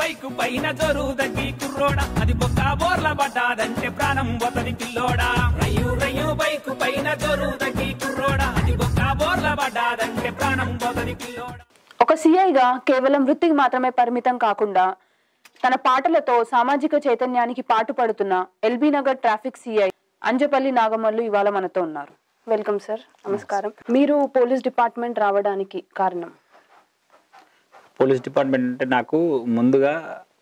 Bike పైన జరుదకి కుర్రోడా అది బొక్క బోర్ల పడ్డాదంటే ప్రాణం పోతది పిల్లోడా రయ్యు రయ్యు బైకు పైన జరుదకి కుర్రోడా అది బొక్క బోర్ల పడ్డాదంటే ప్రాణం పోతది పిల్లోడా ఒక సిఐగా కేవలం వృత్తికి మాత్రమే పరిమితం కాకుండా తన పాటలతో సామాజిక చైతన్యానికి పాటుపడుతున్న LB Nagar traffic CI Anjapalli Nagamallu ఇవాళ మనతో ఉన్నారు వెల్కమ్ సార్ నమస్కారం మీరు పోలీస్ డిపార్ట్మెంట్ రావడానికి కారణం పోలీస్ డిపార్ట్మెంట్ అంటే నాకు ముందుగా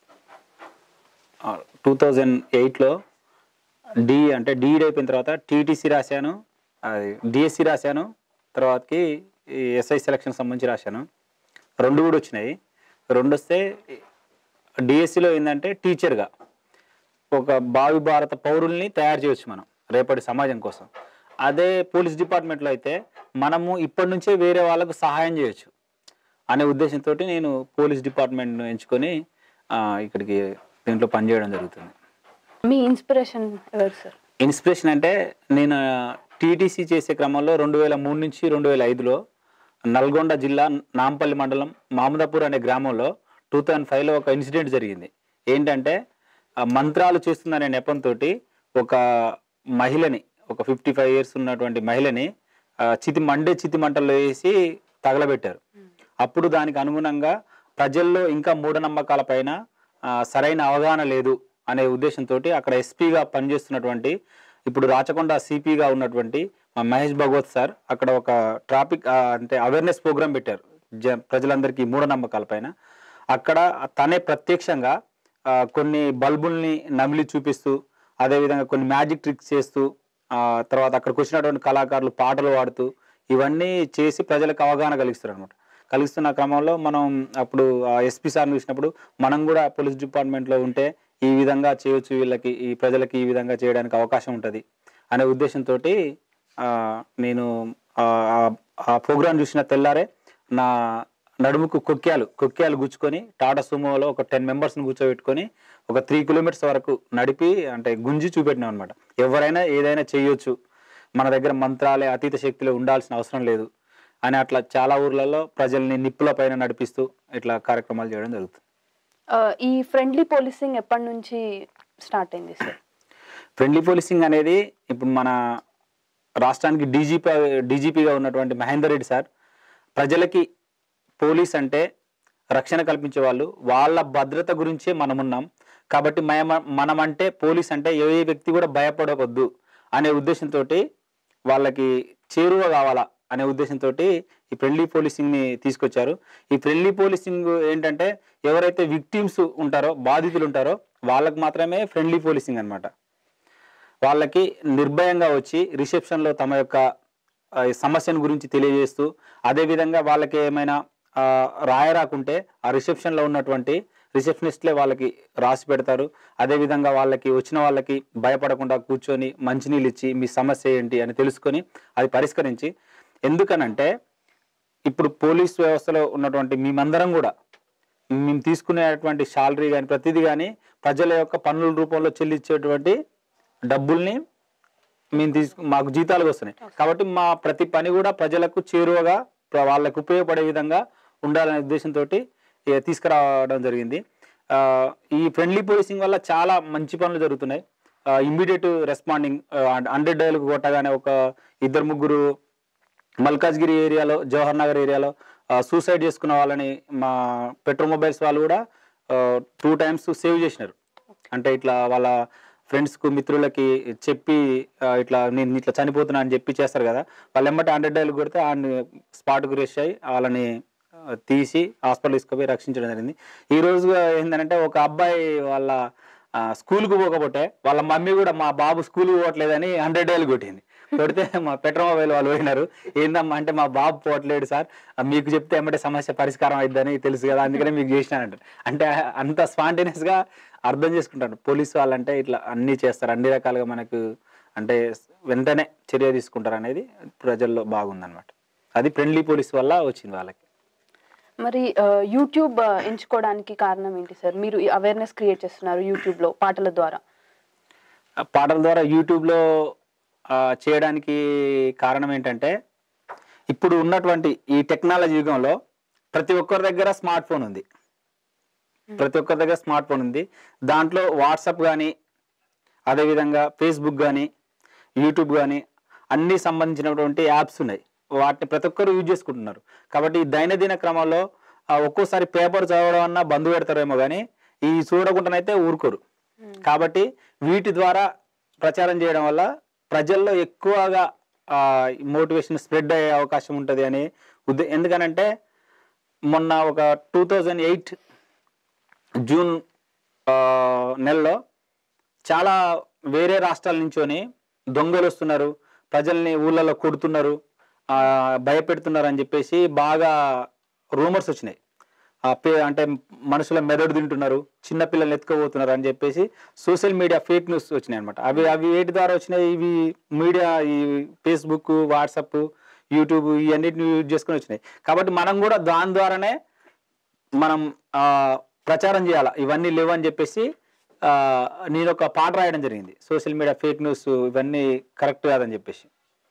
టూ థౌజండ్ ఎయిట్లో డి అంటే డిఈడి అయిపోయిన తర్వాత టీటీసీ రాశాను అది డిఎస్సి రాశాను తర్వాతకి ఎస్ఐ సెలక్షన్ సంబంధించి రాశాను రెండు కూడా వచ్చినాయి రెండు వస్తే డిఎస్సిలో ఏంటంటే టీచర్గా ఒక భావి భారత పౌరుల్ని తయారు చేయొచ్చు మనం రేపటి సమాజం కోసం అదే పోలీస్ డిపార్ట్మెంట్లో అయితే మనము ఇప్పటి నుంచే వేరే వాళ్ళకు సహాయం చేయొచ్చు అనే ఉద్దేశంతో నేను పోలీస్ డిపార్ట్మెంట్ను ఎంచుకొని ఆ, ఇక్కడికి దీంట్లో పనిచేయడం జరుగుతుంది మీ ఇన్స్పిరేషన్ ఎవరు సార్ ఇన్స్పిరేషన్ అంటే నేను టీటీసీ చేసే క్రమంలో రెండు వేల మూడు నుంచి రెండు వేల ఐదులో నల్గొండ జిల్లా నాంపల్లి మండలం మామదాపూర్ అనే గ్రామంలో టూ థౌజండ్ ఫైవ్లో ఒక ఇన్సిడెంట్ జరిగింది ఏంటంటే ఆ మంత్రాలు చేస్తుందనే నెపంతో ఒక మహిళని ఒక ఫిఫ్టీ ఫైవ్ ఇయర్స్ ఉన్నటువంటి మహిళని ఆ, చితి మండే చితి మంటల్లో వేసి తగలబెట్టారు అప్పుడు దానికి అనుగుణంగా ప్రజల్లో ఇంకా మూఢనమ్మకాల పైన ఆ, సరైన అవగాహన లేదు అనే ఉద్దేశంతో అక్కడ ఎస్పీగా పనిచేస్తున్నటువంటి ఇప్పుడు రాచకొండ సిపిగా ఉన్నటువంటి మా మహేష్ భగవత్ సార్ అక్కడ ఒక ట్రాఫిక్ ఆ, అంటే అవేర్నెస్ ప్రోగ్రామ్ పెట్టారు జ ప్రజలందరికీ మూఢనమ్మకాల పైన అక్కడ తనే ప్రత్యక్షంగా ఆ, కొన్ని బల్బుల్ని నమిలి చూపిస్తూ అదేవిధంగా కొన్ని మ్యాజిక్ ట్రిక్స్ చేస్తూ ఆ, తర్వాత అక్కడికి వచ్చినటువంటి కళాకారులు పాటలు పాడుతూ ఇవన్నీ చేసి ప్రజలకు అవగాహన కలిగిస్తారు అనమాట కలిగిస్తున్న క్రమంలో మనం అప్పుడు ఎస్పీ సార్ని చూసినప్పుడు మనం కూడా పోలీస్ డిపార్ట్మెంట్లో ఉంటే ఈ విధంగా చేయొచ్చు వీళ్ళకి ఈ ప్రజలకి ఈ విధంగా చేయడానికి అవకాశం ఉంటుంది అనే ఉద్దేశంతో నేను ఆ, ఆ- ఆ ప్రోగ్రాం చూసిన తెల్లారే నా నడుముకు కొక్యాలు కొక్యాలు గుచ్చుకొని టాటా సుమోలో ఒక టెన్ మెంబర్స్ని కూర్చోబెట్టుకొని ఒక త్రీ కిలోమీటర్స్ వరకు నడిపి అంటే గుంజి చూపెట్టినాం అనమాట ఎవరైనా ఏదైనా చేయొచ్చు మన దగ్గర మంత్రాలే అతీత శక్తిలో ఉండాల్సిన అవసరం లేదు అని అట్లా చాలా ఊర్లలో ప్రజల్ని నిప్పుల పైన నడిపిస్తూ ఇట్లా కార్యక్రమాలు చేయడం జరుగుతుంది ఆ, ఈ ఫ్రెండ్లీ పోలీసింగ్ ఎప్పటి నుంచి స్టార్ట్ అయింది సార్ ఫ్రెండ్లీ పోలీసింగ్ అనేది ఇప్పుడు మన రాష్ట్రానికి డీజీపీ డీజీపీగా ఉన్నటువంటి మహేందర్ రెడ్డి సార్ ప్రజలకి పోలీస్ అంటే రక్షణ కల్పించే వాళ్ళు వాళ్ళ భద్రత గురించే మనం ఉన్నాం కాబట్టి మయ- మనం అంటే పోలీస్ అంటే ఏ ఏ వ్యక్తి కూడా భయపడవద్దు అనే ఉద్దేశంతో వాళ్ళకి చేరువ కావాలా అనే ఉద్దేశంతో ఈ ఫ్రెండ్లీ పోలీసింగ్ని తీసుకొచ్చారు ఈ ఫ్రెండ్లీ పోలీసింగ్ ఏంటంటే ఎవరైతే విక్టిమ్స్ ఉంటారో బాధితులు ఉంటారో వాళ్ళకి మాత్రమే ఫ్రెండ్లీ పోలీసింగ్ అన్నమాట వాళ్ళకి నిర్భయంగా వచ్చి రిసెప్షన్లో తమ యొక్క ఆ, ఈ సమస్యను గురించి తెలియజేస్తూ అదేవిధంగా వాళ్ళకి ఏమైనా ఆ, రాయరాకుంటే ఆ రిసెప్షన్లో ఉన్నటువంటి రిసెప్షనిస్ట్లే వాళ్ళకి రాసి పెడతారు అదేవిధంగా వాళ్ళకి వచ్చిన వాళ్ళకి భయపడకుండా కూర్చొని మంచినీళ్ళు ఇచ్చి మీ సమస్య ఏంటి అని తెలుసుకొని అది పరిష్కరించి ఎందుకనంటే ఇప్పుడు పోలీస్ వ్యవస్థలో ఉన్నటువంటి మేమందరం కూడా మేము తీసుకునేటువంటి శాలరీ కానీ ప్రతిదీ కానీ ప్రజల యొక్క పన్నుల రూపంలో చెల్లించేటువంటి డబ్బుల్ని మేము తీసుకు మాకు జీతాలుగా వస్తున్నాయి కాబట్టి మా ప్రతి పని కూడా ప్రజలకు చేరువగా ప్ర- వాళ్ళకు ఉపయోగపడే విధంగా ఉండాలనే ఉద్దేశంతో తీసుకురావడం జరిగింది ఆ, ఈ ఫ్రెండ్లీ పోలీసింగ్ వల్ల చాలా మంచి పనులు జరుగుతున్నాయి ఇమ్మీడియట్ రెస్పాండింగ్ హండ్రెడ్ డైల్కి కొట్టగానే ఒక ఇద్దరు ముగ్గురు మల్కాజ్గిరి ఏరియాలో జవహర్ నగర్ ఏరియాలో సూసైడ్ చేసుకున్న వాళ్ళని మా పెట్రోల్ మొబైల్స్ వాళ్ళు కూడా టూ టైమ్స్ సేవ్ చేసినారు అంటే ఇట్లా వాళ్ళ ఫ్రెండ్స్కు మిత్రులకి చెప్పి ఆ, ఇట్లా నేను ఇట్లా చనిపోతున్నా అని చెప్పి చేస్తారు కదా వాళ్ళు ఎమ్మటి హండ్రెడ్ డైల్ కొడితే ఆయన స్పాట్కు రెస్ట్ అయ్యి వాళ్ళని ఆ, తీసి హాస్పిటల్ తీసుకుపోయి రక్షించడం జరిగింది ఈ రోజు ఏంటంటే ఒక అబ్బాయి వాళ్ళ ఆ, స్కూల్కి పోకపోతే వాళ్ళ మమ్మీ కూడా మా బాబు స్కూల్కి పోవట్లేదని హండ్రెడ్ డైల్ కొట్టింది కొడితే మా పెట్రోల్ మొబైల్ వాళ్ళు పోయినారు ఏందమ్మా అంటే మా బాబు పోవట్లేడు సార్ ఆ, మీకు చెప్తే ఏమంటే సమస్య పరిష్కారం అయిద్దని తెలుసు కదా అందుకనే మీకు చేసినానంటారు అంటే అంత spontaneous గా అర్థం చేసుకుంటారు పోలీసు వాళ్ళంటే ఇట్లా అన్నీ చేస్తారు అన్ని రకాలుగా మనకు అంటే వెంటనే చర్య తీసుకుంటారు అనేది ప్రజల్లో బాగుందన్నమాట అది ఫ్రెండ్లీ పోలీస్ వల్ల వచ్చింది వాళ్ళకి మరి ఆ, యూట్యూబ్ ఆ, ఎంచుకోవడానికి కారణం ఏంటి సార్ మీరు అవేర్నెస్ క్రియేట్ చేస్తున్నారు యూట్యూబ్ లో పాటల ద్వారా ఆ పాటల ద్వారా యూట్యూబ్లో ఆ, చేయడానికి కారణం ఏంటంటే ఇప్పుడు ఉన్నటువంటి ఈ టెక్నాలజీ యుగంలో ప్రతి ఒక్కరి దగ్గర స్మార్ట్ ఫోన్ ఉంది ప్రతి ఒక్కరి దగ్గర స్మార్ట్ ఫోన్ ఉంది దాంట్లో వాట్సాప్ కానీ అదేవిధంగా ఫేస్బుక్ కానీ యూట్యూబ్ కానీ అన్ని సంబంధించినటువంటి యాప్స్ ఉన్నాయి వాటిని ప్రతి ఒక్కరు యూజ్ చేసుకుంటున్నారు కాబట్టి ఈ దైనందిన క్రమంలో ఆ, ఒక్కోసారి పేపర్ చదవడం అన్నా బంధు పెడతారేమో కానీ ఈ చూడకుండానైతే ఊరుకోరు కాబట్టి వీటి ద్వారా ప్రచారం చేయడం వల్ల ప్రజల్లో ఎక్కువగా మోటివేషన్ స్ప్రెడ్ అయ్యే అవకాశం ఉంటుంది అని ఉద్దే ఎందుకనంటే మొన్న ఒక టూ థౌజండ్ ఎయిట్ జూన్ ఆ, నెలలో చాలా వేరే రాష్ట్రాల నుంచొని దొంగలు వస్తున్నారు ప్రజల్ని ఊళ్ళలో కొడుతున్నారు ఆ, భయపెడుతున్నారు అని చెప్పేసి బాగా రూమర్స్ వచ్చినాయి ఆ, పే- అంటే మనుషుల మెదడు తింటున్నారు చిన్న పిల్లల్ని ఎత్తుకోబోతున్నారు అని చెప్పేసి సోషల్ మీడియా ఫేక్ న్యూస్ వచ్చినాయి అనమాట అవి అవి వేటి ద్వారా వచ్చినాయి ఇవి మీడియా ఈ ఫేస్బుక్ వాట్సప్ యూట్యూబ్ ఇవన్నిటిని యూజ్ చేసుకొని వచ్చినాయి కాబట్టి మనం కూడా దాని ద్వారానే మనం ఆ, ప్రచారం చేయాలి ఇవన్నీ లేవని చెప్పేసి ఆ, నేను ఒక పాట రాయడం జరిగింది సోషల్ మీడియా ఫేక్ న్యూస్ ఇవన్నీ కరెక్ట్ కాదని చెప్పేసి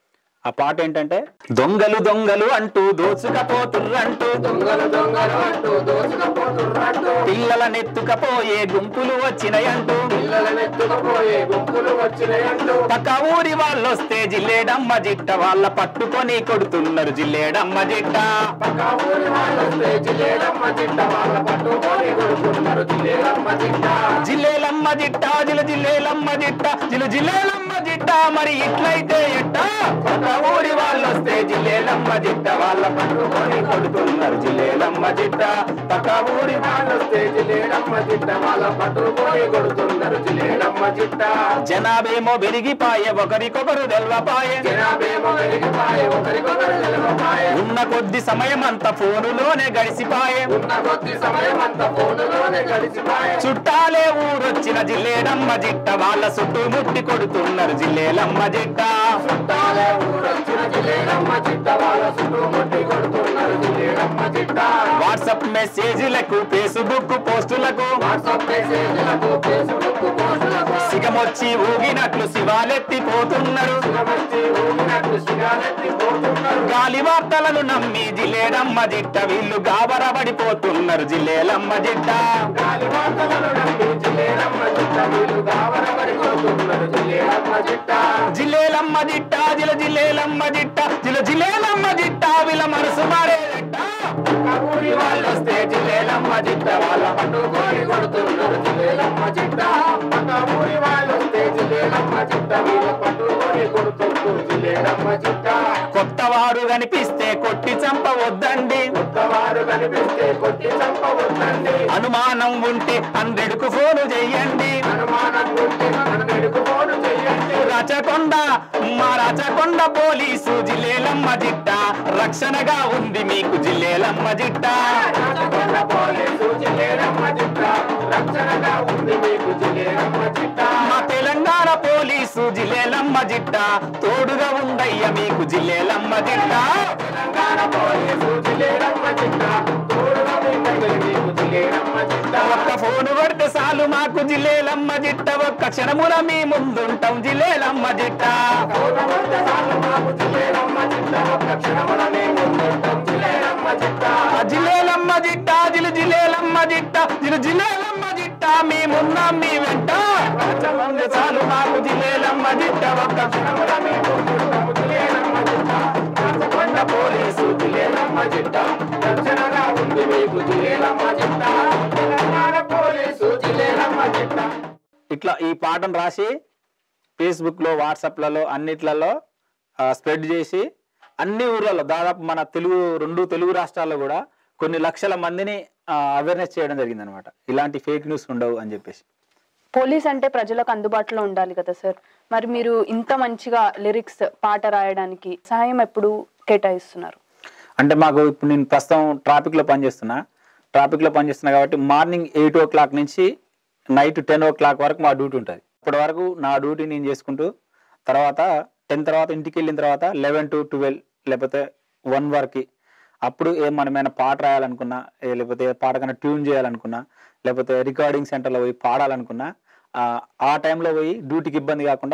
ఆ పాట ఏంటంటే దొంగలు దొంగలు అంటూ దోచుకపోతుర్రంటూ దొంగలు దొంగలు అంటూ దోచుకపోతున్నట్టు పిల్లల నెత్తుకపోయే గుంపులు వచ్చినాయంటూ పిల్లలను ఎత్తుకుపోయే గుంపులు వచ్చినాయంటూ పక్క ఊరి వాళ్ళొస్తే జిల్లేడమ్మ జిట్ట వాళ్ళ పట్టుకొని కొడుతున్నారు జిల్లేడమ్మ జిట్ట పక్క ఊరి వాళ్ళు వస్తే జిల్లేలమ్మ జిట్ట వాళ్ళ పట్టుకొని కొడుకున్నారు జిల్లేలమ్మ జిట్ట జిల్లేలమ్మ జిట్ట జిలు జిల్లేలమ్మ జిట్ట జిలు జిల్లేలమ్మ జిట్ట మరి ఇట్లయితే ఎట్ట పక్క ఊరి వాళ్ళు వస్తే జిల్లేలమ్మ జిట్ట వాళ్ళ పట్టుకొని కొడుకున్నారు జిల్లేలమ్మ జిట్ట పక్క ఊరి వాళ్ళు వస్తే జిల్లేలమ్మ జిట్ట వాళ్ళ పట్టుకొని కొడుతున్నారు జిల్లేలమ్మ జిట్ట జనాభేమో పెరిగిపాయే ఒకరికొకరు తెల్వపాయే జనాభేమో వెలిగిపాయే ఒకరికొకరు నిలవపాయే ఉన్న కొద్ది సమయం అంతా ఫోనులోనే గడిసిపాయే ఉన్న కొద్ది సమయం అంతా ఫోనులోనే గడిచిపాయే చుట్టాలే ఊరొచ్చిన జిల్లేడమ్మ జిట్ట వాళ్ళ చుట్టుముట్టి కొడుతున్నారు జిల్లేలమ్మ జిట్ట చుట్టాలే ఊరొచ్చిన జిల్లేలమ్మ జిట్ట వాళ్ళ చుట్టుముట్టి కొడుతున్నారు జిల్లేలమ్మ జిట్ట వాట్సాప్ మెసేజ్లకు ఫేస్బుక్ పోస్టులకు వాట్సాప్ మెసేజ్లకు ఫేస్బుక్ పోస్టులకు సిగమొచ్చి ఊగినట్లు శివాలెత్తిపోతున్నారు సిగమచ్చి ఊగినట్టు సిగాలెత్తి పోతున్నారు గాలి వార్తలను నమ్మి జిల్లేడమ్మ జిట్ట వీళ్ళు గాబరపడిపోతున్నారు జిల్లేలమ్మ జిట్ట గాలి వార్తలను నమ్మి జిల్లేలమ్మ జిట్ట వీళ్ళు గావరపడి కొడుతున్నారు జిల్లేలమ్మ జిట్ట జిల్లేలమ్మ జిట్ట జిల జిల్లేలమ్మ జిట్ట జిల జిల్లేలమ్మ జిట్ట వీళ్ళ మనసు మారేదట పక్క ఊరి వాళ్ళు వస్తే జిల్లేలమ్మ జిట్ట వాళ్ళ పట్టుకొని కొడుతున్నారు జిల్లేలమ్మ జిట్ట పక్క ఊరి వాళ్ళు వస్తే జిల్లేలమ్మ జిట్ట వీళ్ళ పట్టుకొని కొడుతున్నారు జిల్లేలమ్మ జిట్ట కొత్త వారు కనిపిస్తే కొట్టి చంపవద్దండి కొత్తవారు కనిపిస్తే కొట్టి చంపవద్దండి అనుమానం ఉంటే హండ్రెడ్ కు ఫోన్ చెయ్యండి అనుమానం ఉంటే మనం ఎడుకుపోను చెయ్యండి రచకొండ మా రచకొండ పోలీసు జిల్లేలమ్మ జిట్ట రక్షణగా ఉంది మీకు జిల్లేలమ్మ జిట్ట రాచకొండ పోలీసు జిల్లేలమ్మ జిట్ట రక్షణగా ఉంది మీకు జిల్లేలమ్మ జిట్ట మా తెలంగాణ పోలీసు జిల్లేలమ్మ జిట్ట తోడుగా ఉందయ్య మీకు జిల్లేలమ్మ జిట్ట తెలంగాణ పోలీసు జిల్లేలమ్మ జిట్ట తోడుగా ఉండండి మీకు జిల్లేలమ్మ జిట్ట ఒక్క ఫోన్ కొడితే చాలు మాకు జిల్లేలమ్మ జిట్ట ఒక్క క్షణముల మీ ముందుంటాం జిల్లేలమ్మ జిట్ట కౌరవంత సాలు మాకు జిల్లేలమ్మ జిట్ట ఒక్క క్షణములనే ముందుంటాం జిల్లేలమ్మ జిట్ట ఆ జిల్లేలమ్మ జిట్ట జిలు జిల్లేలమ్మ జిట్ట జిలు జిల్లేలమ్మ జిట్ట మేమున్నాం మీ వెంట రాచకొండ చాలు మాకు జిల్లేలమ్మ జిట్ట ఒక్క క్షణములనే ముందుంటాం జిల్లేలమ్మ జిట్ట రాచకొండ పోలీసు జిల్లేలమ్మ జిట్ట రక్షణగా ఉంది మీకు జిల్లేలమ్మ జిట్ట తెలంగాణ పోలీసు జిల్లేలమ్మ జిట్ట ఇట్లా ఈ పాటను రాసి ఫేస్బుక్లో వాట్సాప్లలో అన్నిట్లలో స్ప్రెడ్ చేసి అన్ని ఊర్లలో దాదాపు మన తెలుగు రెండు తెలుగు రాష్ట్రాల్లో కూడా కొన్ని లక్షల మందిని అవేర్నెస్ చేయడం జరిగింది అనమాట ఇలాంటి ఫేక్ న్యూస్ ఉండవు అని చెప్పేసి పోలీస్ అంటే ప్రజలకు అందుబాటులో ఉండాలి కదా సార్ మరి మీరు ఇంత మంచిగా లిరిక్స్ పాట రాయడానికి సహాయం ఎప్పుడు కేటాయిస్తున్నారు అంటే మాకు ఇప్పుడు నేను ప్రస్తుతం ట్రాఫిక్లో పనిచేస్తున్నా ట్రాఫిక్లో పనిచేస్తున్నా కాబట్టి మార్నింగ్ ఎయిట్ ఓ క్లాక్ నుంచి నైట్ టెన్ ఓ క్లాక్ వరకు మా డ్యూటీ ఉంటుంది ఇప్పటి వరకు నా డ్యూటీ నేను చేసుకుంటూ తర్వాత టెన్ తర్వాత ఇంటికి వెళ్ళిన తర్వాత లెవెన్ టు ట్వెల్వ్ లేకపోతే వన్ వరకు అప్పుడు ఏ మనమైనా పాట రాయాలనుకున్నా ఏ లేకపోతే ఏ పాట కన్నా ట్యూన్ చేయాలనుకున్నా లేకపోతే రికార్డింగ్ సెంటర్లో పోయి పాడాలనుకున్నా ఆ, ఆ టైంలో పోయి డ్యూటీకి ఇబ్బంది కాకుండా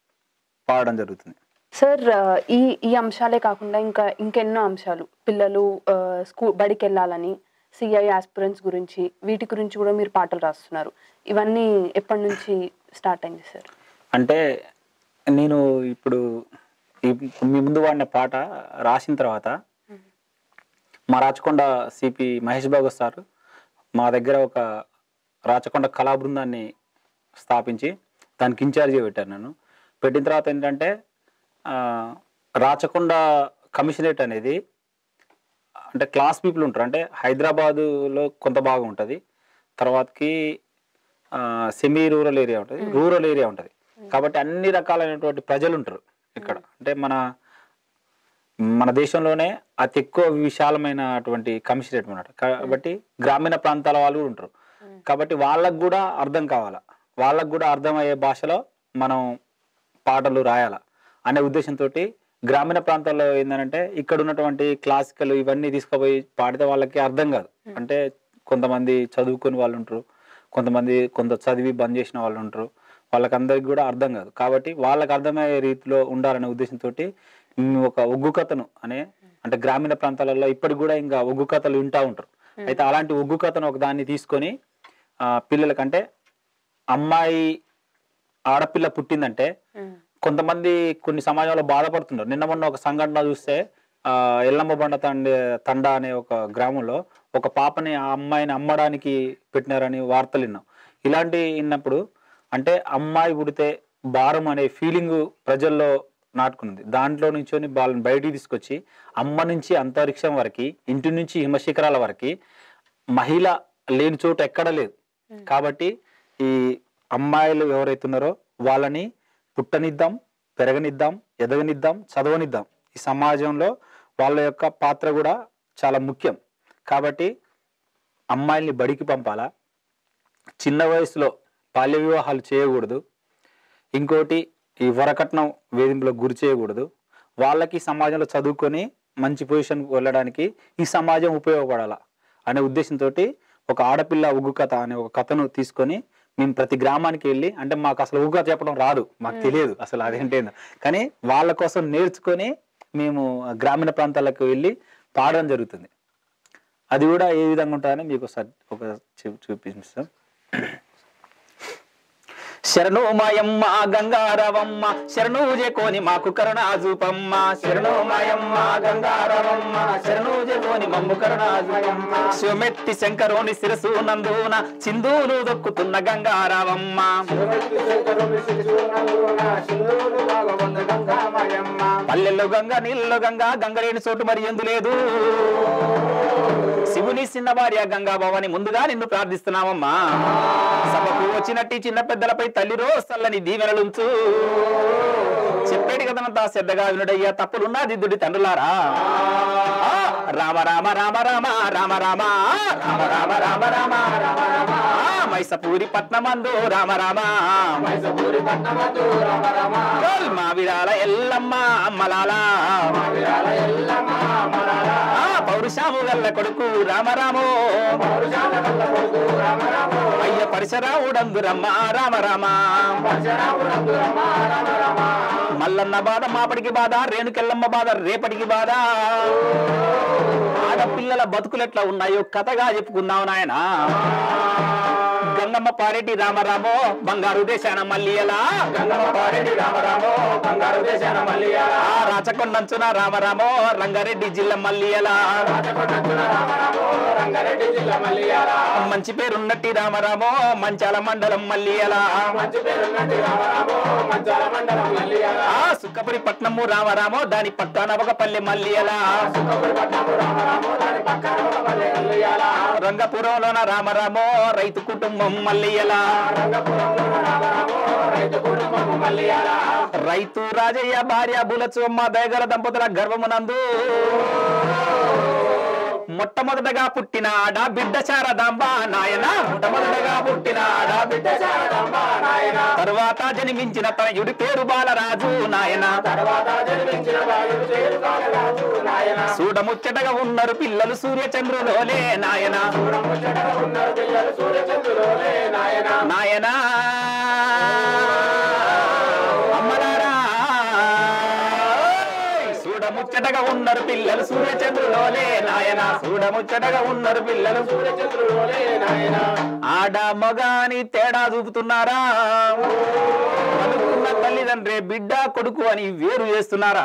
పాడడం జరుగుతుంది సార్ ఆ, ఈ ఈ అంశాలే కాకుండా ఇంకా ఇంకెన్నో అంశాలు పిల్లలు స్కూల్ బడికి వెళ్ళాలని సిఐ ఆస్పిరెంట్స్ గురించి వీటి గురించి కూడా మీరు పాటలు రాస్తున్నారు ఇవన్నీ ఎప్పటి నుంచి స్టార్ట్ అయింది సార్ అంటే నేను ఇప్పుడు ఈ- మీ ముందు వాడిన పాట రాసిన తర్వాత మా రాచకొండ సిపి మహేష్ బాబు సార్ మా దగ్గర ఒక రాచకొండ కళా బృందాన్ని స్థాపించి దానికి ఇన్ఛార్జిగా పెట్టాను నేను పెట్టిన తర్వాత ఏంటంటే ఆ, రాచకొండ కమిషనరేట్ అనేది అంటే క్లాస్ పీపుల్ ఉంటారు అంటే హైదరాబాదులో కొంత భాగం ఉంటుంది తర్వాతకి సెమీ రూరల్ ఏరియా ఉంటుంది రూరల్ ఏరియా ఉంటుంది కాబట్టి అన్ని రకాలైనటువంటి ప్రజలు ఉంటారు ఇక్కడ అంటే మన మన దేశంలోనే అతి ఎక్కువ విశాలమైనటువంటి కమిషనరేట్ అన్నమాట కాబట్టి గ్రామీణ ప్రాంతాల వాళ్ళు కూడా ఉంటారు కాబట్టి వాళ్ళకు కూడా అర్థం కావాలా వాళ్ళకు కూడా అర్థమయ్యే భాషలో మనం పాటలు రాయాల అనే ఉద్దేశంతో గ్రామీణ ప్రాంతాల్లో ఏంటంటే ఇక్కడ ఉన్నటువంటి క్లాసికల్ ఇవన్నీ తీసుకుపోయి పాడితే వాళ్ళకి అర్థం కాదు అంటే కొంతమంది చదువుకుని వాళ్ళు ఉంటారు కొంతమంది కొంత చదివి బంద్ చేసిన వాళ్ళు ఉంటారు వాళ్ళకందరికి కూడా అర్థం కాదు కాబట్టి వాళ్ళకి అర్థమయ్యే రీతిలో ఉండాలనే ఉద్దేశంతో ఒక ఒగ్గు కథను అనే అంటే గ్రామీణ ప్రాంతాలలో ఇప్పటికి కూడా ఇంకా ఒగ్గు కథలు వింటా ఉంటారు అయితే అలాంటి ఒగ్గు కథను ఒక దాన్ని తీసుకొని ఆ, పిల్లలకంటే అమ్మాయి ఆడపిల్ల పుట్టిందంటే కొంతమంది కొన్ని సమాజంలో బాధపడుతున్నారు నిన్న మొన్న ఒక సంఘటన చూస్తే ఆ, ఎల్లమ్మ బండ తండ తండ అనే ఒక గ్రామంలో ఒక పాపని ఆ అమ్మాయిని అమ్మడానికి పెట్టినారని వార్తలు విన్నాం ఇలాంటి విన్నప్పుడు అంటే అమ్మాయి పుడితే భారం అనే ఫీలింగ్ ప్రజల్లో నాటుకున్నది దాంట్లో నుంచొని వాళ్ళని బయటికి తీసుకొచ్చి అమ్మ నుంచి అంతరిక్షం వరకు ఇంటి నుంచి హిమశిఖరాల వరకు మహిళ లేని చోట ఎక్కడ లేదు కాబట్టి ఈ అమ్మాయిలు ఎవరైతే ఉన్నారో వాళ్ళని పుట్టనిద్దాం పెరగనిద్దాం ఎదగనిద్దాం చదవనిద్దాం ఈ సమాజంలో వాళ్ళ యొక్క పాత్ర కూడా చాలా ముఖ్యం కాబట్టి అమ్మాయిల్ని బడికి పంపాలా చిన్న వయసులో బాల్య వివాహాలు చేయకూడదు ఇంకోటి ఈ వరకట్నం వేధింపులకు గురి చేయకూడదు వాళ్ళకి సమాజంలో చదువుకొని మంచి పొజిషన్కి వెళ్ళడానికి ఈ సమాజం ఉపయోగపడాల అనే ఉద్దేశంతో ఒక ఆడపిల్ల ఉగ్గు కథ అనే ఒక కథను తీసుకొని మేము ప్రతి గ్రామానికి వెళ్ళి అంటే మాకు అసలు ఉగ్గు కథ చెప్పడం రాదు మాకు తెలియదు అసలు అదేంటేందో కానీ వాళ్ళ కోసం నేర్చుకొని మేము ఆ గ్రామీణ ప్రాంతాలకు వెళ్ళి పాడడం జరుగుతుంది అది కూడా ఏ విధంగా ఉంటుందని మీకు ఒకసారి ఒక చూ- చూపిస్తాం శరణు మాయమ్మ గంగారవమ్మ శరణు జకోని మాకు కరుణా చూపమ్మ శరణు మాయమ్మ గంగారవమ్మ శరణు జకోని మమ్ము కరుణా చూపమ్మ శివమెత్తి శంకరోని శిరసు నందున సింధూలు దొక్కుతున్న గంగారవమ్మ పల్లెల్లో గంగ నీళ్ళలో గంగ గంగలేని చోటు మరి ఎందు లేదు శివుని చిన్న భార్య గంగా భవాని ముందుగా నిన్ను ప్రార్థిస్తున్నామమ్మా సభకు వచ్చినట్టి చిన్న పెద్దలపై తల్లిరో చల్లని దీవెనలుంచు చెప్పేటి కదనంతా శ్రద్ధగా వినుడయ్యా తప్పులున్నా దిద్దుడి తండ్రులారా ఆ, రామ రామ రామ రామ రామ రామ రామ రామ రామ రామ రామ రామ ఆ, మైసపూరి పట్నమందు రామ రామ గోల్ మావిడాల ఎల్లమ్మ అమ్మలాల ఆ, పౌరుషాము గల్ల కొడుకు రామరామో అయ్య పరిశరాముడందు రమ్మ రామ రామ మల్లన్న బాధ మాపటికి బాధ రేణుకెల్లమ్మ బాధ రేపటికి బాధ ఆడపిల్లల బతుకులు ఎట్లా ఉన్నాయో కథగా చెప్పుకుందాం నాయన గంగమ్మ పారెడ్డి రామరామో బంగారు దేశాన మల్లియలా గంగమ్మ పారెడ్డి రామరామో బంగారు దేశాన మల్లియలా రాచకొండంచున రామరామో రంగారెడ్డి జిల్లా మల్లియలా మంచి పేరున్నట్టి రామరామో మంచాల మండలం మల్లియలా ఆ సుక్కపురి పట్నము రామరామో దాని పక్కన ఒక పల్లె మల్లియలా రంగపురంలోన రామరామో రైతు కుటుంబం మల్లియలా రైతు రాజయ్య భార్య బులచమ్మ దయగల దంపతుల గర్భమునందు మొట్టమొదటగా పుట్టిన ఆడ బిడ్డ శారదాంబ నాయన మొట్టమొదటగా పుట్టిన ఆడ బిడ్డ శారదాంబ నాయన తరువాత జన్మించిన తనయుడి పేరు బాలరాజు నాయన తర్వాత జన్మించిన పేరు బాలరాజు నాయన చూడముచ్చటగా ఉన్నారు పిల్లలు సూర్య చంద్రులోలే నాయన నాయన అమ్మలారా చూడము చూడముచ్చటగా ఉన్నారు పిల్లలు సూర్యచంద్రులోలే నాయన చూడముచ్చటగా ఉన్నారు పిల్లలు సూర్యచంద్రులోనే నాయన ఆడ మగ అని తేడా చూపుతున్నారా అనుకున్న తల్లిదండ్రి బిడ్డ కొడుకు అని వేరు చేస్తున్నారా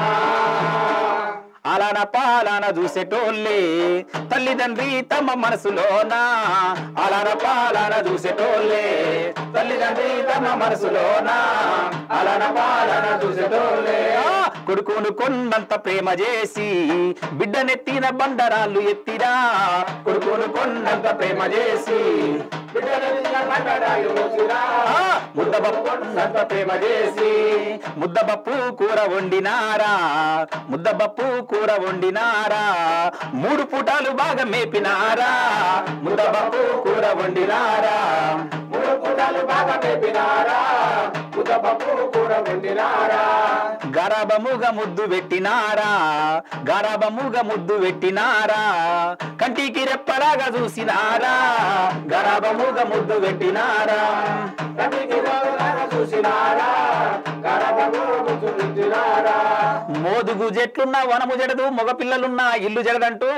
అలాన పాలన చూసేటోళ్ళే తల్లిదండ్రి తమ మనసులోనా అలాన పాలన చూసేటోళ్ళే తల్లిదండ్రి తమ మనసులోనా అలాన పాలన చూసేటోళ్ళే ఆ, కొడుకును కొన్నంత ప్రేమ చేసి బిడ్డనెత్తిన బండరాళ్ళు ఎత్తిరా కొడుకును కొన్నంత ప్రేమ చేసి బిడ్డల బండరాలు మోసిరా ఆ, ముద్దపప్పు కొన్నంత ప్రేమ చేసి ముద్దపప్పు కూర వండినారా ముద్దపప్పు కూర వండినారా మూడు పూటాలు బాగా మేపినారా ముద్దపప్పు కూర వండినారా మూడు పూటలు బాగా మేపినారా ముద్దపప్పు కూర వండినారా గరబముగా ముద్దు పెట్టినారా గరబముగా ముద్దు పెట్టినారా కంటికి రెప్పలాగా చూసినారా గరబముగా ముద్దు పెట్టినారా రవికి రోజులాగా చూసినారా గరబము ముద్దునారా మోదుగు జెట్లున్నా వనము జడదు మగపిల్లలున్నా ఇల్లు జడదంటూ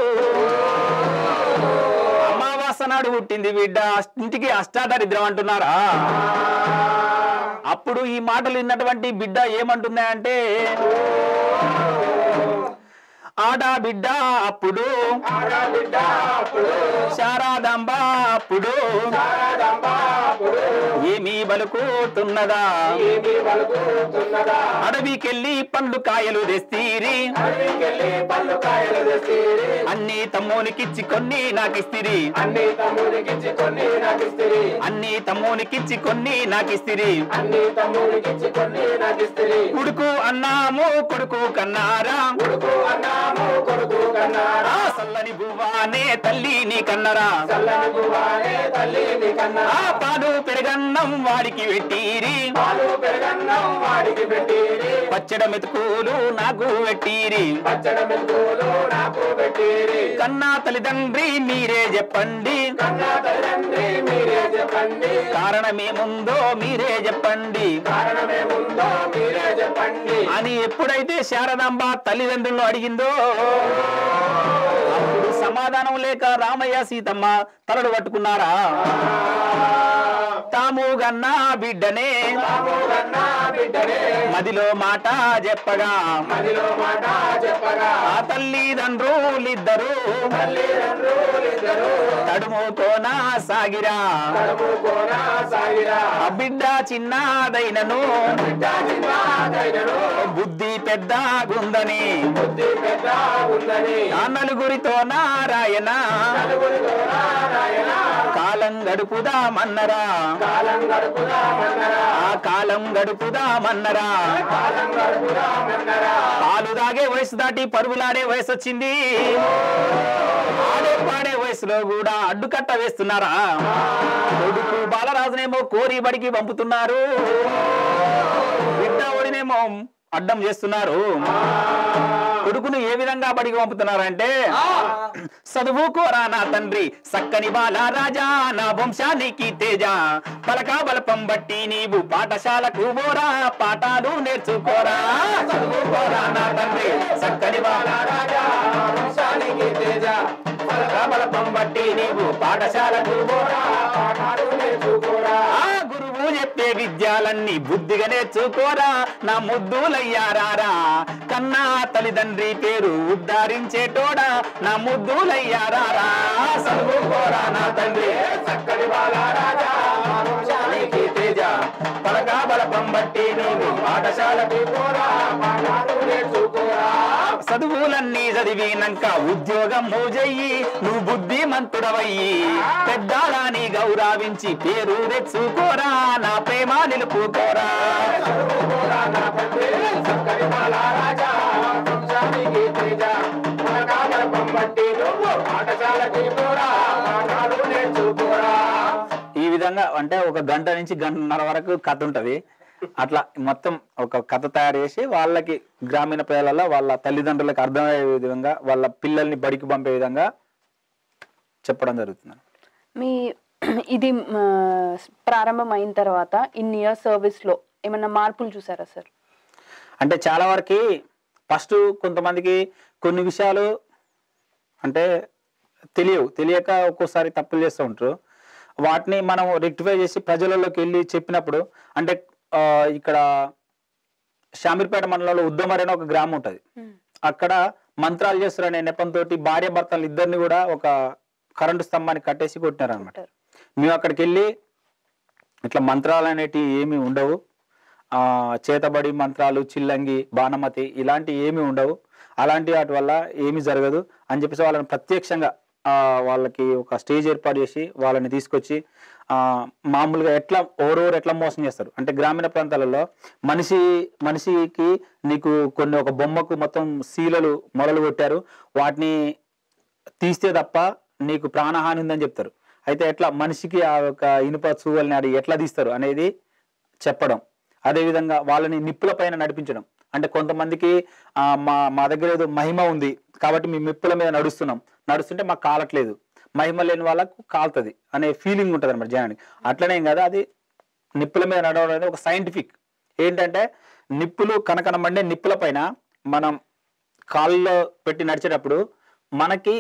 అమావాస నాడు పుట్టింది బిడ్డ ఇంటికి అష్టాదరిద్రం అంటున్నారా అప్పుడు ఈ మాటలు విన్నటువంటి బిడ్డ ఏమంటుంది అంటే ఆడా బిడ్డ అప్పుడు ఆడబిడ్డ అప్పుడు శారాదాంబ అప్పుడు శారదాంబ అప్పుడు ఏమీ బలుకుతున్నదా ఏమి వలుకుతున్నదా అడవికెళ్ళి పండ్లు కాయలు తెస్తీరి అడవికెళ్ళి పళ్ళు కాయలు తెస్తీరి అన్ని తమ్మునికిచ్చి కొన్ని నాకిస్తిరి అన్ని తమ్ముడికిచ్చి కొన్ని నాకిస్తిరి అన్ని తమ్మునికిచ్చి కొన్ని నాకిస్తిరి అన్ని తమ్ముడికిచ్చి కొన్ని నాకిస్తిరి కొడుకు అన్నాము కొడుకు కన్నారా కొడుకు అన్నాము కొడుకు కన్నారా ఆ సల్లని బువ్వానే తల్లి నీ కన్నరా చల్లని గువానే తల్లి నీ కన్నా ఆ పాలు పెరగన్నం వాడికి పెట్టిరి పాలు పెరగన్నం వాడికి పెట్టిరి పచ్చడ మెతుకులు నాకు పెట్టిరి పచ్చడ మెతుకులు నాకు పెట్టిరి కన్నా తల్లిదండ్రి మీరే చెప్పండి కన్నా తల్లిదండ్రి మీరే చెప్పండి కారణమేముందో మీరే చెప్పండి కారణమేముందో మీరే చెప్పండి అని ఎప్పుడైతే శారదాంబ తల్లిదండ్రులను అడిగిందో అప్పుడు సమాధానం లేక రామయ్య సీతమ్మ తలడు పట్టుకున్నారా తాము గన్నా బిడ్డనే తాము కన్నా బిడ్డనే మదిలో మాట చెప్పగా మదిలో మాట చెప్పగా ఆ తల్లిదండ్రులిద్దరు తల్లిదండ్రులిద్దరూ తడుముకోనా సాగిరా కడుపు కోన సాగిరా ఆ బిడ్డ చిన్నదైనను బిడ్డ చిన్నదైనను బుద్ధి పెద్దగుందని బుద్ధి పెద్ద ఉందని ఆ నలుగురితో నారాయణ నలుగురితో నారాయణ కాలం గడుపుదామన్నరా కాలం గడుపుదామన్నరా ఆ కాలం గడుపుదామన్నరా కాలం గడుపుదామన్నరా పాలు దాగే వయసు దాటి పరుగులాడే వయసు వచ్చింది ఆడే పాడే వయసులో కూడా అడ్డుకట్ట వేస్తున్నారా కొడుకు బాలరాజునేమో కోరి బడికి పంపుతున్నారు బిడ్డ ఒడినేమో అడ్డం చేస్తున్నారు కొడుకును ఏ విధంగా బడికి పంపుతున్నారంటే చదువుకోరా నా తండ్రి సక్కని బాల రాజా నా వంశానికి తేజ పలకా బలపం బట్టి నీవు పాఠశాలకు పోరా పాఠాలు నేర్చుకోరా చదువుకోరా నా తండ్రి సక్కని బాల రాజా వంశానికి తేజ బలపం బట్టి నీవు పాఠశాలకు పోరా పాఠాలు నేర్చుకోరా ఆ గురువు చెప్పే విద్యాలన్నీ బుద్ధిగా నేర్చుకోరా నా ముద్దులయ్యారారా కన్నా తల్లిదండ్రి పేరు ఉద్ధరించేటోడా నా ముద్దులయ్యారారా చదువుకోరా నా తండ్రి చక్కని బాల రాజా వంశానికి తేజ పలకా బలపం బట్టి నీవు పాఠశాలకి పోరా పాఠాలు నేర్చుకోరా చదువులన్నీ చదివినాక ఉద్యోగం మోజయ్యి నువ్వు బుద్ధిమంతుడవయ్యి పెద్దాలని గౌరవించి పేరు తెచ్చుకోరా నా ప్రేమ నిలుపుకోరా చదువుకోరా నా తండ్రి చక్కని బాల రాజా వంశానికి తేజ పలకాబలపం బట్టి నువ్వు పాఠశాలకి పోరా పాఠాలు నేర్చుకోరా ఈ విధంగా అంటే ఒక గంట నుంచి గంటన్నర వరకు కథ ఉంటది అట్లా మొత్తం ఒక కథ తయారు చేసి వాళ్ళకి గ్రామీణ ప్రజలలో వాళ్ళ తల్లిదండ్రులకు అర్థమయ్యే విధంగా వాళ్ళ పిల్లల్ని బడికి పంపే విధంగా చెప్పడం జరుగుతుంది మీ ఇది ఆ, ప్రారంభం అయిన తర్వాత ఇన్ ఇయర్ సర్వీస్ లో ఏమన్నా మార్పులు చూసారా సార్ అంటే చాలా వరకు ఫస్ట్ కొంతమందికి కొన్ని విషయాలు అంటే తెలియవు తెలియక ఒక్కోసారి తప్పులు చేస్తూ ఉంటారు వాటిని మనం రెక్టిఫై చేసి ప్రజలలోకి వెళ్ళి చెప్పినప్పుడు అంటే ఆ, ఇక్కడ షామీర్పేట మండలంలో ఉద్దమరి అనే ఒక గ్రామం ఉంటుంది అక్కడ మంత్రాలు చేస్తారనే నెపంతో భార్య భర్తలు ఇద్దరిని కూడా ఒక కరెంటు స్తంభాన్ని కట్టేసి కొట్టినారు అనమాట మేము అక్కడికి వెళ్ళి ఇట్లా మంత్రాలు అనేటివి ఏమీ ఉండవు ఆ చేతబడి మంత్రాలు చిల్లంగి బాణమతి ఇలాంటి ఏమీ ఉండవు అలాంటి వాటి వల్ల ఏమీ జరగదు అని చెప్పేసి వాళ్ళని ప్రత్యక్షంగా ఆ, వాళ్ళకి ఒక స్టేజ్ ఏర్పాటు చేసి వాళ్ళని తీసుకొచ్చి ఆ, మామూలుగా ఎట్లా ఓరోరు ఎట్లా మోసం చేస్తారు అంటే గ్రామీణ ప్రాంతాలలో మనిషి మనిషికి నీకు కొన్ని ఒక బొమ్మకు మొత్తం శీలలు మొలలు కొట్టారు వాటిని తీస్తే తప్ప నీకు ప్రాణహాని ఉందని చెప్తారు అయితే ఎట్లా మనిషికి ఆ ఒక ఇనుప చూవల్ని అది ఎట్లా తీస్తారు అనేది చెప్పడం అదేవిధంగా వాళ్ళని నిప్పుల పైన నడిపించడం అంటే కొంతమందికి ఆ, మా మా దగ్గర ఏదో మహిమ ఉంది కాబట్టి మేము నిప్పుల మీద నడుస్తున్నాం నడుస్తుంటే మాకు కాలట్లేదు మహిమ లేని వాళ్ళకు కాలుతుంది అనే ఫీలింగ్ ఉంటుంది అనమాట జనానికి అట్లనేం కదా అది నిప్పుల మీద నడవడం అనేది ఒక సైంటిఫిక్ ఏంటంటే నిప్పులు కనకన మండే నిప్పుల పైన మనం కాళ్ళలో పెట్టి నడిచేటప్పుడు మనకి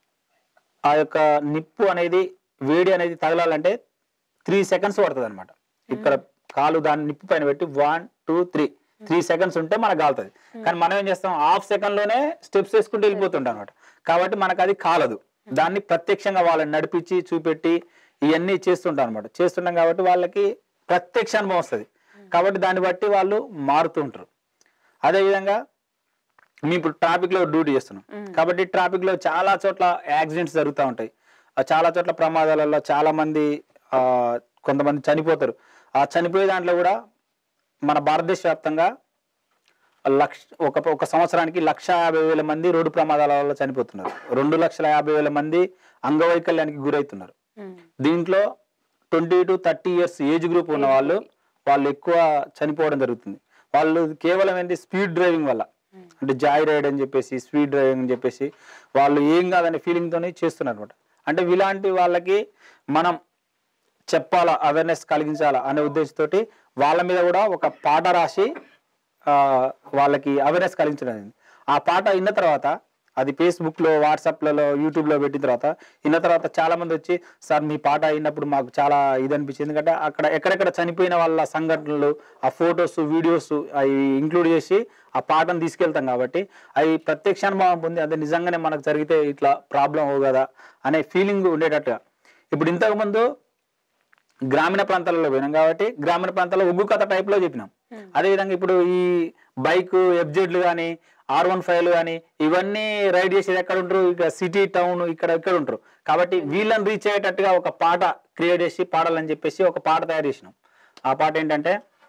ఆ యొక్క నిప్పు అనేది వేడి అనేది తగలాలంటే త్రీ సెకండ్స్ పడుతుంది అనమాట ఇక్కడ కాలు దాన్ని నిప్పు పైన పెట్టి one two three three seconds ఉంటే మనకు కాలుతుంది కానీ మనం ఏం చేస్తాం హాఫ్ సెకండ్ లోనే స్టెప్స్ వేసుకుంటూ వెళ్ళిపోతుంటాం అనమాట కాబట్టి మనకు అది కాలదు దాన్ని ప్రత్యక్షంగా వాళ్ళని నడిపించి చూపెట్టి ఇవన్నీ చేస్తుంటాం అనమాట చేస్తుంటాం కాబట్టి వాళ్ళకి ప్రత్యక్ష అనుభవం వస్తుంది కాబట్టి దాన్ని బట్టి వాళ్ళు మారుతూ ఉంటారు అదేవిధంగా మేము ఇప్పుడు ట్రాఫిక్ లో డ్యూటీ చేస్తున్నాం కాబట్టి ట్రాఫిక్ లో చాలా చోట్ల యాక్సిడెంట్స్ జరుగుతూ ఉంటాయి ఆ చాలా చోట్ల ప్రమాదాలలో చాలా మంది ఆ, కొంతమంది చనిపోతారు ఆ చనిపోయే దాంట్లో కూడా మన భారతదేశ వ్యాప్తంగా లక్ష ఒక ఒక సంవత్సరానికి లక్ష యాభై వేల మంది రోడ్డు ప్రమాదాల వల్ల చనిపోతున్నారు రెండు లక్షల యాభై వేల మంది అంగవైకల్యానికి గురవుతున్నారు దీంట్లో twenty to thirty years age group ఉన్న వాళ్ళు వాళ్ళు ఎక్కువ చనిపోవడం జరుగుతుంది వాళ్ళు కేవలం ఏంటి స్పీడ్ డ్రైవింగ్ వల్ల అంటే జాయ్ రైడ్ అని చెప్పేసి స్పీడ్ డ్రైవింగ్ అని చెప్పేసి వాళ్ళు ఏం కాదనే ఫీలింగ్ తోనే చేస్తున్నారు అనమాట అంటే ఇలాంటి వాళ్ళకి మనం చెప్పాలా అవేర్నెస్ కలిగించాలా అనే ఉద్దేశంతోటి వాళ్ళ మీద కూడా ఒక పాట రాసి ఆ, వాళ్ళకి అవేర్నెస్ కలిగించడం జరిగింది. ఆ పాట విన్న తర్వాత అది ఫేస్బుక్లో వాట్సాప్లలో యూట్యూబ్లో పెట్టిన తర్వాత విన్న తర్వాత చాలా మంది వచ్చి సార్ మీ పాట అయినప్పుడు మాకు చాలా ఇది అనిపించింది ఎందుకంటే అక్కడ ఎక్కడెక్కడ చనిపోయిన వాళ్ళ సంఘటనలు ఆ ఫొటోస్ వీడియోస్ అవి ఇంక్లూడ్ చేసి ఆ పాటను తీసుకెళ్తాం కాబట్టి అవి ప్రత్యక్ష అనుభవం పొంది అదే నిజంగానే మనకు జరిగితే ఇట్లా ప్రాబ్లం అవ్వు కదా అనే ఫీలింగ్ ఉండేటట్టుగా ఇప్పుడు ఇంతకుముందు గ్రామీణ ప్రాంతాలలో పోయినాం కాబట్టి గ్రామీణ ప్రాంతాల్లో ఉగ్గు కథ టైప్ లో చెప్పినాం అదే విధంగా ఇప్పుడు ఈ బైక్ ఎఫ్జెడ్లు కానీ ఆర్ వన్ ఫైవ్లు కానీ ఇవన్నీ రైడ్ చేసేది ఎక్కడ ఉంటారు ఇక సిటీ టౌన్ ఇక్కడ ఇక్కడ ఉంటారు కాబట్టి వీళ్ళని రీచ్ అయ్యేటట్టుగా ఒక పాట క్రియేట్ చేసి పాడాలని చెప్పేసి ఒక పాట తయారు చేసినాం ఆ పాట ఏంటంటే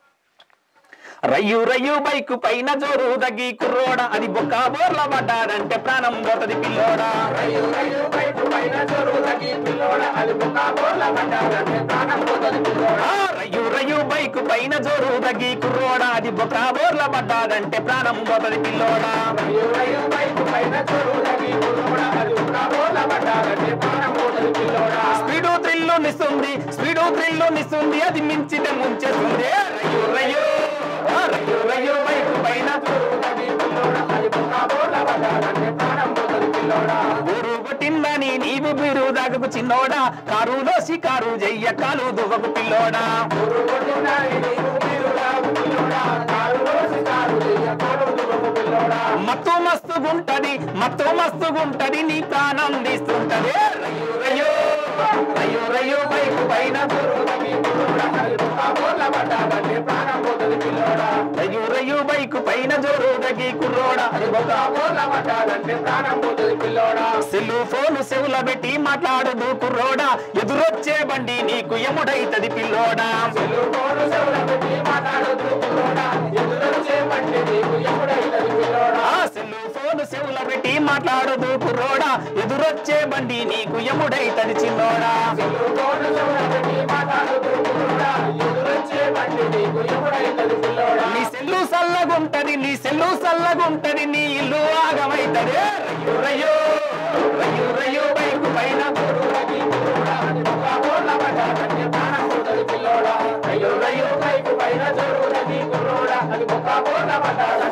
రయ్యు రయ్యు బైక్ పైన జోరు దగ్గి కుర్రోడ అది బొక్క బోర్ల పడ్డాడంటే ప్రాణం పోతది పిల్లోడా రయ్యు రయ్యు బైకు పైన జరుగు తగ్గి పిల్లోడ అది బుక్క బోర్ల పడ్డాడంటే ప్రాణం పోతది పిల్లోడ ఆ రయ్యు రయ్యు బైక్ పైన జోరు తగ్గి కుర్రోడ అది బొక్క బోర్ల పడ్డాడంటే ప్రాణం పోతది పిల్లోడా రయ్యు రయ్యు బైకు పైన జరుగు తగ్గి పిల్లోడ అది బుక్క బోర్ల పడ్డాడంటే ప్రాణం పోతది పిల్లోడ స్పీడు థ్రిల్లు నిస్తుంది స్పీడు థ్రిల్లు నిస్తుంది అది మించితే ముంచేస్తుంది రయ్యు రయ్యు ఆ రయ్యు రయ్యు బైక్ పైన జరుగు తగ్గి పిల్లోడ అది బుక్క బోర్ల పడ్డాడంటే ప్రాణం పోతది పిల్లోడ ఊరు కొట్టిందని నీవు బీరు దాగకు చిన్నోడా కారులో షికారు జయ్య కాలు దువ్వకు పిల్లోడా ఊరు కొట్టినాయి నీకు మీరు రావు పిల్లోడ కారు రోజు కారు చెయ్య కారు దువ్వకు పిల్లోడ మత్తు మస్తుగుంటది మత్తు మస్తుగుంటది నీ ప్రాణం తీస్తుంటది రయ్యు రయ్యు రయ్యు రయ్యు బైక్ పైన జరుగు తగ్గి పిల్లోడ అది బుక్క బోర్ల పడ్డాడంటే ప్రాణం పోతది పిల్లోడ రయ్యు రయ్యు బైక్ పైన జోరు తగ్గి కుర్రోడా అది బుక్క బోర్ల పడ్డాడంటే ప్రాణం పోతది పిల్లోడ సెల్లు ఫోను సెవుల పెట్టి మాట్లాడదు కుర్రోడా ఎదురొచ్చే బండి నీకు ఎముడైతది పిల్లోడా తెలుగోడు చెవుల పెట్టి మాట్లాడొద్దు పిల్లోడా ఎదురొచ్చే బండి నీకు ఎప్పుడైతది పిల్లోడా ఆ సెల్లు ఫోను సెవుల పెట్టి మాట్లాడదు కుర్రోడా ఎదురొచ్చే బండి నీకు ఎముడైతది చిన్నోడా తెలుగోడు చెవుల పెట్టి మాట్లాడొద్దు పిల్లోడా ఎదురొచ్చే బండి నీకు ఎప్పుడైతది పిల్లోడా నీ సెల్లు సల్లగుంటది నీ సెల్లు సల్లగుంటది నీ ఇల్లు ఆగమైతది రయ్యు రయ్యో రయ్యు రయ్యు బైకు పైన తగ్గి పిల్లోడా అది ఒక బోర్ల పడ్డాడంటే ప్రాణం పోతది పిల్లోడా అయ్యో అయ్యో బైకు పైన జరుగు తగ్గి పిల్లోడా అది ఒక బోర్ల పడ్డాడంటే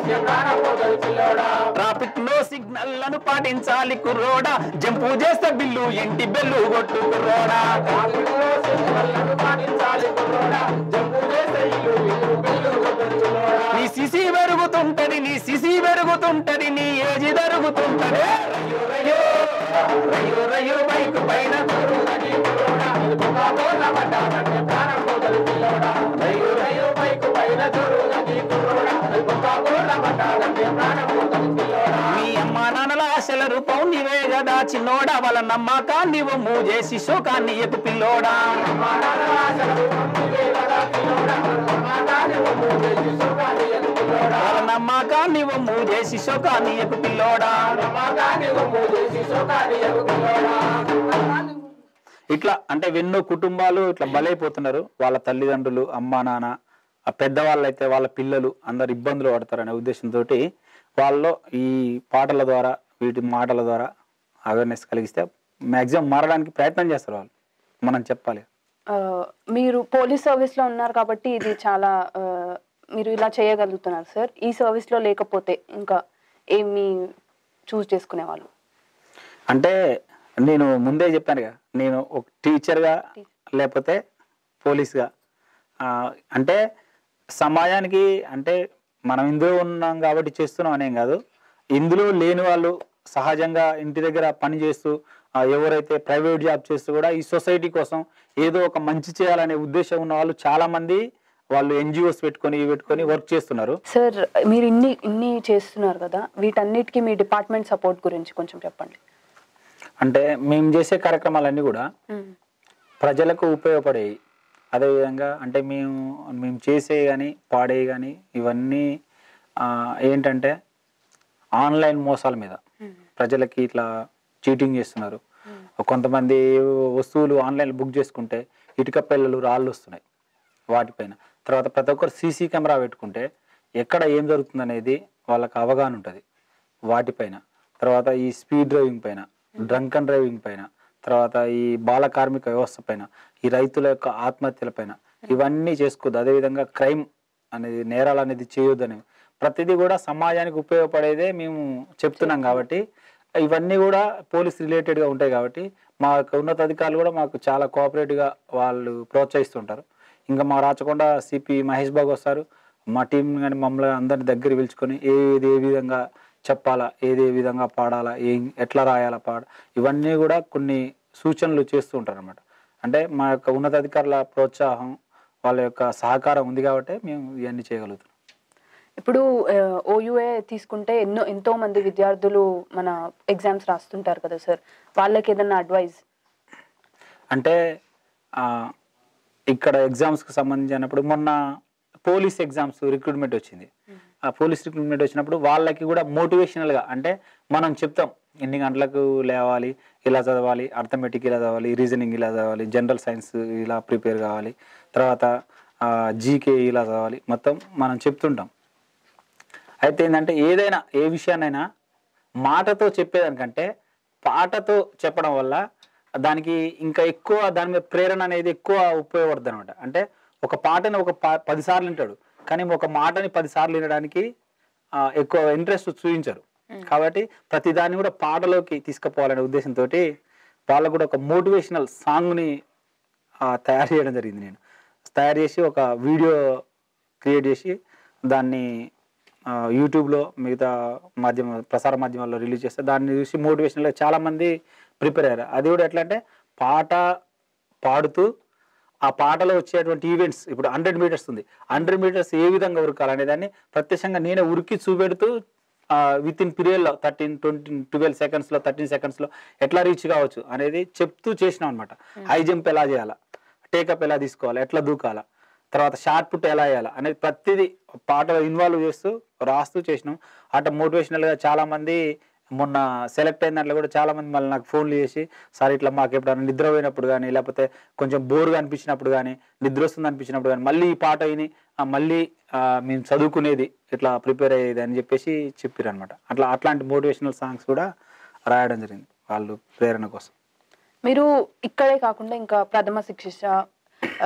పడ్డాదంటే ప్రాణం పోతుంది పిల్లోడా ట్రాఫిక్ లో సిగ్నల్లను పాటించాలి కుర్రోడా జంపు చేస్తే బిల్లు ఇంటి బెల్లు కొట్టు కుర్రోడా ట్రాఫిక్లో సిగ్నల్లను పాటించాలి పిల్లోడా జంపు చేస్తే ఇల్లు ఇల్లు బిల్లు కొట్టదు పిల్లోడా నీ సిసి పెరుగుతుంటది నీ సిసి పెరుగుతుంటది నీ ఏజి జరుగుతుంటది రయ్యో రయ్యో రయ్యో రయ్యో బైక్ పైన జరుగుతుంది పిల్లోడా ఇది పొగ బోర్ల పడ్డాదంటే ప్రాణం పోతుంది పిల్లోడా రయ్యు రయ్యు బైకు పైన జరుగుతుంది పిల్లోడా ఇది పొగ బోర్ల పడ్డాదంటే ప్రాణం పోతుంది పిల్లోడా మీ అమ్మ నాన్నల ఆశల రూపం నీవే కదా చిన్నోడా వాళ్ళ నమ్మకాన్ని ఒమ్ము చేసి శోకాన్ని ఎకు పిల్లోడా మా నాన్న ఆశలు పంపివే కదా పిల్లోడా మా నాన్న ఒమ్ము చేసి సుఖాన్ని ఎదు పిల్లోడా వాళ్ళ నమ్మకాన్ని ఒమ్ము చేసి శోకాన్ని ఎకు పిల్లోడా మా నాన్న ఒమ్ము చేసి సుఖాన్ని ఎదు పిల్లోడా ఇట్లా అంటే ఎన్నో కుటుంబాలు ఇట్లా బలైపోతున్నారు వాళ్ళ తల్లిదండ్రులు అమ్మా నాన్న ఆ పెద్దవాళ్ళు అయితే వాళ్ళ పిల్లలు అందరు ఇబ్బందులు పడతారనే ఉద్దేశంతో వాళ్ళలో ఈ పాటల ద్వారా వీటి మాటల ద్వారా అవేర్నెస్ కలిగిస్తే మ్యాక్సిమం మారడానికి ప్రయత్నం చేస్తారు వాళ్ళు మనం చెప్పాలి ఆ, మీరు పోలీస్ సర్వీస్ లో ఉన్నారు కాబట్టి ఇది చాలా ఆ, మీరు ఇలా చేయగలుగుతున్నారు సార్ ఈ సర్వీస్ లో లేకపోతే ఇంకా ఏమి చూస్ చేసుకునే వాళ్ళు అంటే నేను ముందే చెప్పానుగా నేను ఒక టీచర్గా లేకపోతే పోలీస్గా ఆ, అంటే సమాజానికి అంటే మనం ఇందులో ఉన్నాం కాబట్టి చేస్తున్నాం అనేం కాదు ఇందులో లేని వాళ్ళు సహజంగా ఇంటి దగ్గర పని చేస్తూ ఆ, ఎవరైతే ప్రైవేట్ జాబ్ చేస్తూ కూడా ఈ సొసైటీ కోసం ఏదో ఒక మంచి చేయాలనే ఉద్దేశం ఉన్న వాళ్ళు చాలా మంది వాళ్ళు ఎన్జిఓస్ పెట్టుకొని ఇవి పెట్టుకొని వర్క్ చేస్తున్నారు సార్ మీరు ఇన్ని ఇన్ని చేస్తున్నారు కదా వీటన్నిటికీ మీ డిపార్ట్మెంట్ సపోర్ట్ గురించి కొంచెం చెప్పండి అంటే మేము చేసే కార్యక్రమాలన్నీ కూడా ప్రజలకు ఉపయోగపడేవి అదేవిధంగా అంటే మేము మేము చేసే కానీ పాడే కానీ ఇవన్నీ ఆ, ఏంటంటే ఆన్లైన్ మోసాల మీద ప్రజలకి ఇట్లా చీటింగ్ చేస్తున్నారు కొంతమంది వస్తువులు ఆన్లైన్ బుక్ చేసుకుంటే ఇటుక పిల్లలు రాళ్ళు వస్తున్నాయి వాటిపైన తర్వాత ప్రతి ఒక్కరు సీసీ కెమెరా పెట్టుకుంటే ఎక్కడ ఏం జరుగుతుంది అనేది వాళ్ళకి అవగాహన ఉంటుంది వాటిపైన తర్వాత ఈ స్పీడ్ డ్రైవింగ్ పైన డ్రంక్ అండ్ డ్రైవింగ్ పైన తర్వాత ఈ బాల కార్మిక వ్యవస్థ పైన ఈ రైతుల యొక్క ఆత్మహత్యల పైన ఇవన్నీ చేసుకోవద్దు అదేవిధంగా క్రైమ్ అనేది నేరాలు అనేది చేయొద్దని ప్రతిదీ కూడా సమాజానికి ఉపయోగపడేదే మేము చెప్తున్నాం కాబట్టి ఇవన్నీ కూడా పోలీస్ రిలేటెడ్గా ఉంటాయి కాబట్టి మా యొక్క ఉన్నతాధికారులు కూడా మాకు చాలా కోఆపరేటివ్గా వాళ్ళు ప్రోత్సహిస్తుంటారు ఇంకా మా రాచకొండ సిపి మహేష్ బాబు వస్తారు మా టీం కానీ మమ్మల్ని అందరిని దగ్గర పిలుచుకొని ఏది ఏ విధంగా చెప్పాలా ఏది ఏ విధంగా పాడాలా ఏం ఎట్లా రాయాలా పాడ ఇవన్నీ కూడా కొన్ని సూచనలు చేస్తూ ఉంటారు అనమాట అంటే మా యొక్క ఉన్నతాధికారుల ప్రోత్సాహం వాళ్ళ యొక్క సహకారం ఉంది కాబట్టి మేము ఇవన్నీ చేయగలుగుతున్నాం ఇప్పుడు ఓయుఏ తీసుకుంటే ఎన్నో ఎంతో మంది విద్యార్థులు మన ఎగ్జామ్స్ రాస్తుంటారు కదా సార్ వాళ్ళకి ఏదన్నా అడ్వైజ్ అంటే ఆ, ఇక్కడ ఎగ్జామ్స్కి సంబంధించినప్పుడు మొన్న పోలీస్ ఎగ్జామ్స్ రిక్రూట్మెంట్ వచ్చింది ఆ పోలీస్ రిక్రూట్మెంట్ వచ్చినప్పుడు వాళ్ళకి కూడా మోటివేషనల్గా అంటే మనం చెప్తాం ఎన్ని గంటలకు లేవాలి ఇలా చదవాలి అర్థమెటిక్ ఇలా చదవాలి రీజనింగ్ ఇలా చదవాలి జనరల్ సైన్స్ ఇలా ప్రిపేర్ కావాలి తర్వాత జీకే ఇలా చదవాలి మొత్తం మనం చెప్తుంటాం అయితే ఏంటంటే ఏదైనా ఏ విషయాన్నైనా మాటతో చెప్పేదానికంటే పాటతో చెప్పడం వల్ల దానికి ఇంకా ఎక్కువ దాని మీద ప్రేరణ అనేది ఎక్కువ ఉపయోగపడుతుంది అనమాట అంటే ఒక పాటని ఒక ప పదిసార్లు వింటాడు కానీ ఒక మాటని పదిసార్లు వినడానికి ఆ, ఎక్కువ ఇంట్రెస్ట్ చూపించరు కాబట్టి ప్రతి దాన్ని కూడా పాటలోకి తీసుకుపోవాలనే ఉద్దేశంతో వాళ్ళకు కూడా ఒక మోటివేషనల్ సాంగ్ని తయారు చేయడం జరిగింది నేను తయారు చేసి ఒక వీడియో క్రియేట్ చేసి దాన్ని ఆ, యూట్యూబ్లో మిగతా మాధ్యమ ప్రసార మాధ్యమాల్లో రిలీజ్ చేస్తే దాన్ని చూసి మోటివేషనల్గా చాలామంది ప్రిపేర్ అయ్యారు అది కూడా ఎట్లా అంటే పాట పాడుతూ ఆ పాటలో వచ్చేటువంటి ఈవెంట్స్ ఇప్పుడు హండ్రెడ్ మీటర్స్ ఉంది హండ్రెడ్ మీటర్స్ ఏ విధంగా ఉరకాలనే దాన్ని ప్రత్యక్షంగా నేనే ఉరికి చూపెడుతూ విత్ ఇన్ పీరియడ్లో థర్టీన్ ట్వంటీ ట్వెల్వ్ సెకండ్స్లో థర్టీన్ సెకండ్స్లో ఎట్లా రీచ్ కావచ్చు అనేది చెప్తూ చేసినాం అనమాట హై జంప్ ఎలా చేయాలా టేకప్ ఎలా తీసుకోవాలా ఎట్లా దూకాలా తర్వాత షార్ట్ పుట్ ఎలా వేయాలా అనేది ప్రతిదీ పాటలో ఇన్వాల్వ్ చేస్తూ రాస్తూ చేసినాం అట్లా మోటివేషనల్గా చాలా మంది మొన్న సెలెక్ట్ అయిన దాంట్లో కూడా చాలా మంది మళ్ళీ నాకు ఫోన్లు చేసి సార్ ఇట్లా మాకు ఎప్పుడైనా నిద్ర పోయినప్పుడు కానీ లేకపోతే కొంచెం బోర్గా అనిపించినప్పుడు కానీ నిద్ర వస్తుంది అనిపించినప్పుడు కానీ మళ్ళీ ఈ పాట విని ఆ, మళ్ళీ ఆ, మేము చదువుకునేది ఇట్లా ప్రిపేర్ అయ్యేది అని చెప్పేసి చెప్పారు అనమాట అట్లా అట్లాంటి మోటివేషనల్ సాంగ్స్ కూడా రాయడం జరిగింది వాళ్ళు ప్రేరణ కోసం మీరు ఇక్కడే కాకుండా ఇంకా ప్రథమ శిక్ష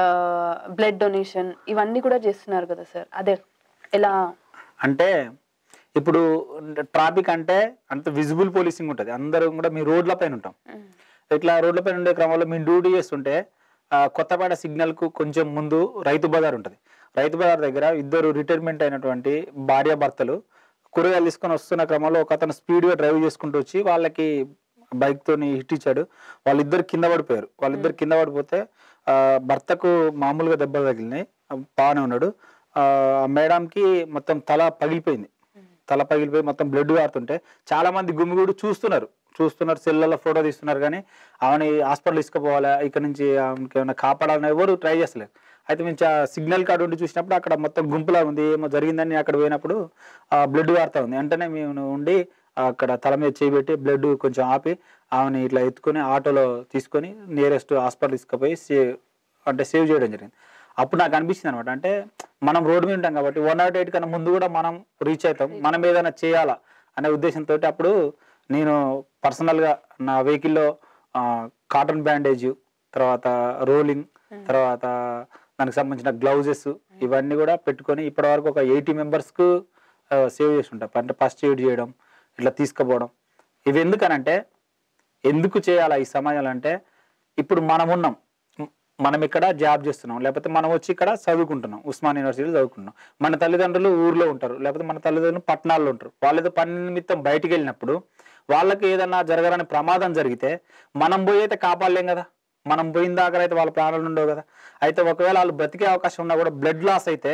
బ్లడ్ డొనేషన్ ఇవన్నీ కూడా చేస్తున్నారు కదా సార్ అదే ఎలా అంటే ఇప్పుడు ట్రాఫిక్ అంటే అంత విజిబుల్ పోలీసింగ్ ఉంటుంది అందరం కూడా మీ రోడ్ల పైన ఉంటాం ఇట్లా రోడ్ల పైన ఉండే క్రమంలో మేము డ్యూటీ చేస్తుంటే ఆ, కొత్తపేట సిగ్నల్ కు కొంచెం ముందు రైతు బజార్ ఉంటుంది రైతు బజార్ దగ్గర ఇద్దరు రిటైర్మెంట్ అయినటువంటి భార్య భర్తలు కూరగాయలు తీసుకొని వస్తున్న క్రమంలో ఒక అతను స్పీడ్ గా డ్రైవ్ చేసుకుంటూ వచ్చి వాళ్ళకి బైక్ తోని హిట్ ఇచ్చాడు వాళ్ళిద్దరు కింద పడిపోయారు వాళ్ళిద్దరు కింద పడిపోతే ఆ, భర్తకు మామూలుగా దెబ్బలు తగిలినాయి ఆ, బాగానే ఉన్నాడు ఆ మేడంకి మొత్తం తల పగిలిపోయింది తల పగిలిపోయి మొత్తం బ్లడ్ కారుతుంటే చాలా మంది గుమిగూడు చూస్తున్నారు చూస్తున్నారు సెల్లలో ఫోటో తీస్తున్నారు కానీ ఆమెని హాస్పిటల్ తీసుకుపోవాలా ఇక్కడ నుంచి ఆమెకి ఏమైనా కాపాడాలని ఎవరు ట్రై చేస్తలేరు అయితే మేము సిగ్నల్ కార్డు ఉండి చూసినప్పుడు అక్కడ మొత్తం గుంపులా ఉంది ఏమో జరిగిందని అక్కడ పోయినప్పుడు ఆ బ్లడ్ కారుతా ఉంది వెంటనే మేము ఉండి అక్కడ తల మీద చేయబెట్టి బ్లడ్ కొంచెం ఆపి ఆమెని ఇట్లా ఎత్తుకొని ఆటోలో తీసుకొని నియరెస్ట్ హాస్పిటల్ తీసుకుపోయి సేవ్ అంటే సేవ్ చేయడం జరిగింది అప్పుడు నాకు అనిపించింది అనమాట అంటే మనం రోడ్డు మీద ఉంటాం కాబట్టి వన్ నాట్ ఎయిట్ కన్నా ముందు కూడా మనం రీచ్ అవుతాం మనం ఏదైనా చేయాలా అనే ఉద్దేశంతో అప్పుడు నేను పర్సనల్గా నా వెహికల్లో కాటన్ బ్యాండేజ్ తర్వాత రోలింగ్ తర్వాత దానికి సంబంధించిన గ్లౌజెస్ ఇవన్నీ కూడా పెట్టుకొని ఇప్పటివరకు ఒక ఎయిటీ మెంబర్స్కు సేవ్ చేసి ఉంటాం అంటే ఫస్ట్ ఎయిడ్ చేయడం ఇట్లా తీసుకుపోవడం ఇవి ఎందుకనంటే ఎందుకు చేయాలా ఈ సమాజంలో అంటే ఇప్పుడు మనం ఉన్నాం మ్, మనం ఇక్కడ జాబ్ చేస్తున్నాం లేకపోతే మనం వచ్చి ఇక్కడ చదువుకుంటున్నాం ఉస్మాన్ యూనివర్సిటీలో చదువుకుంటున్నాం మన తల్లిదండ్రులు ఊర్లో ఉంటారు లేకపోతే మన తల్లిదండ్రులు పట్టణాల్లో ఉంటారు వాళ్ళతో పని నిమిత్తం బయటికి వెళ్ళినప్పుడు వాళ్ళకి ఏదన్నా జరగరాని ప్రమాదం జరిగితే మనం పోయి అయితే కాపాడలేం కదా మనం పోయిన దాకా అయితే వాళ్ళ ప్రాణాలు ఉండవు కదా అయితే ఒకవేళ వాళ్ళు బ్రతికే అవకాశం ఉన్నా కూడా బ్లడ్ లాస్ అయితే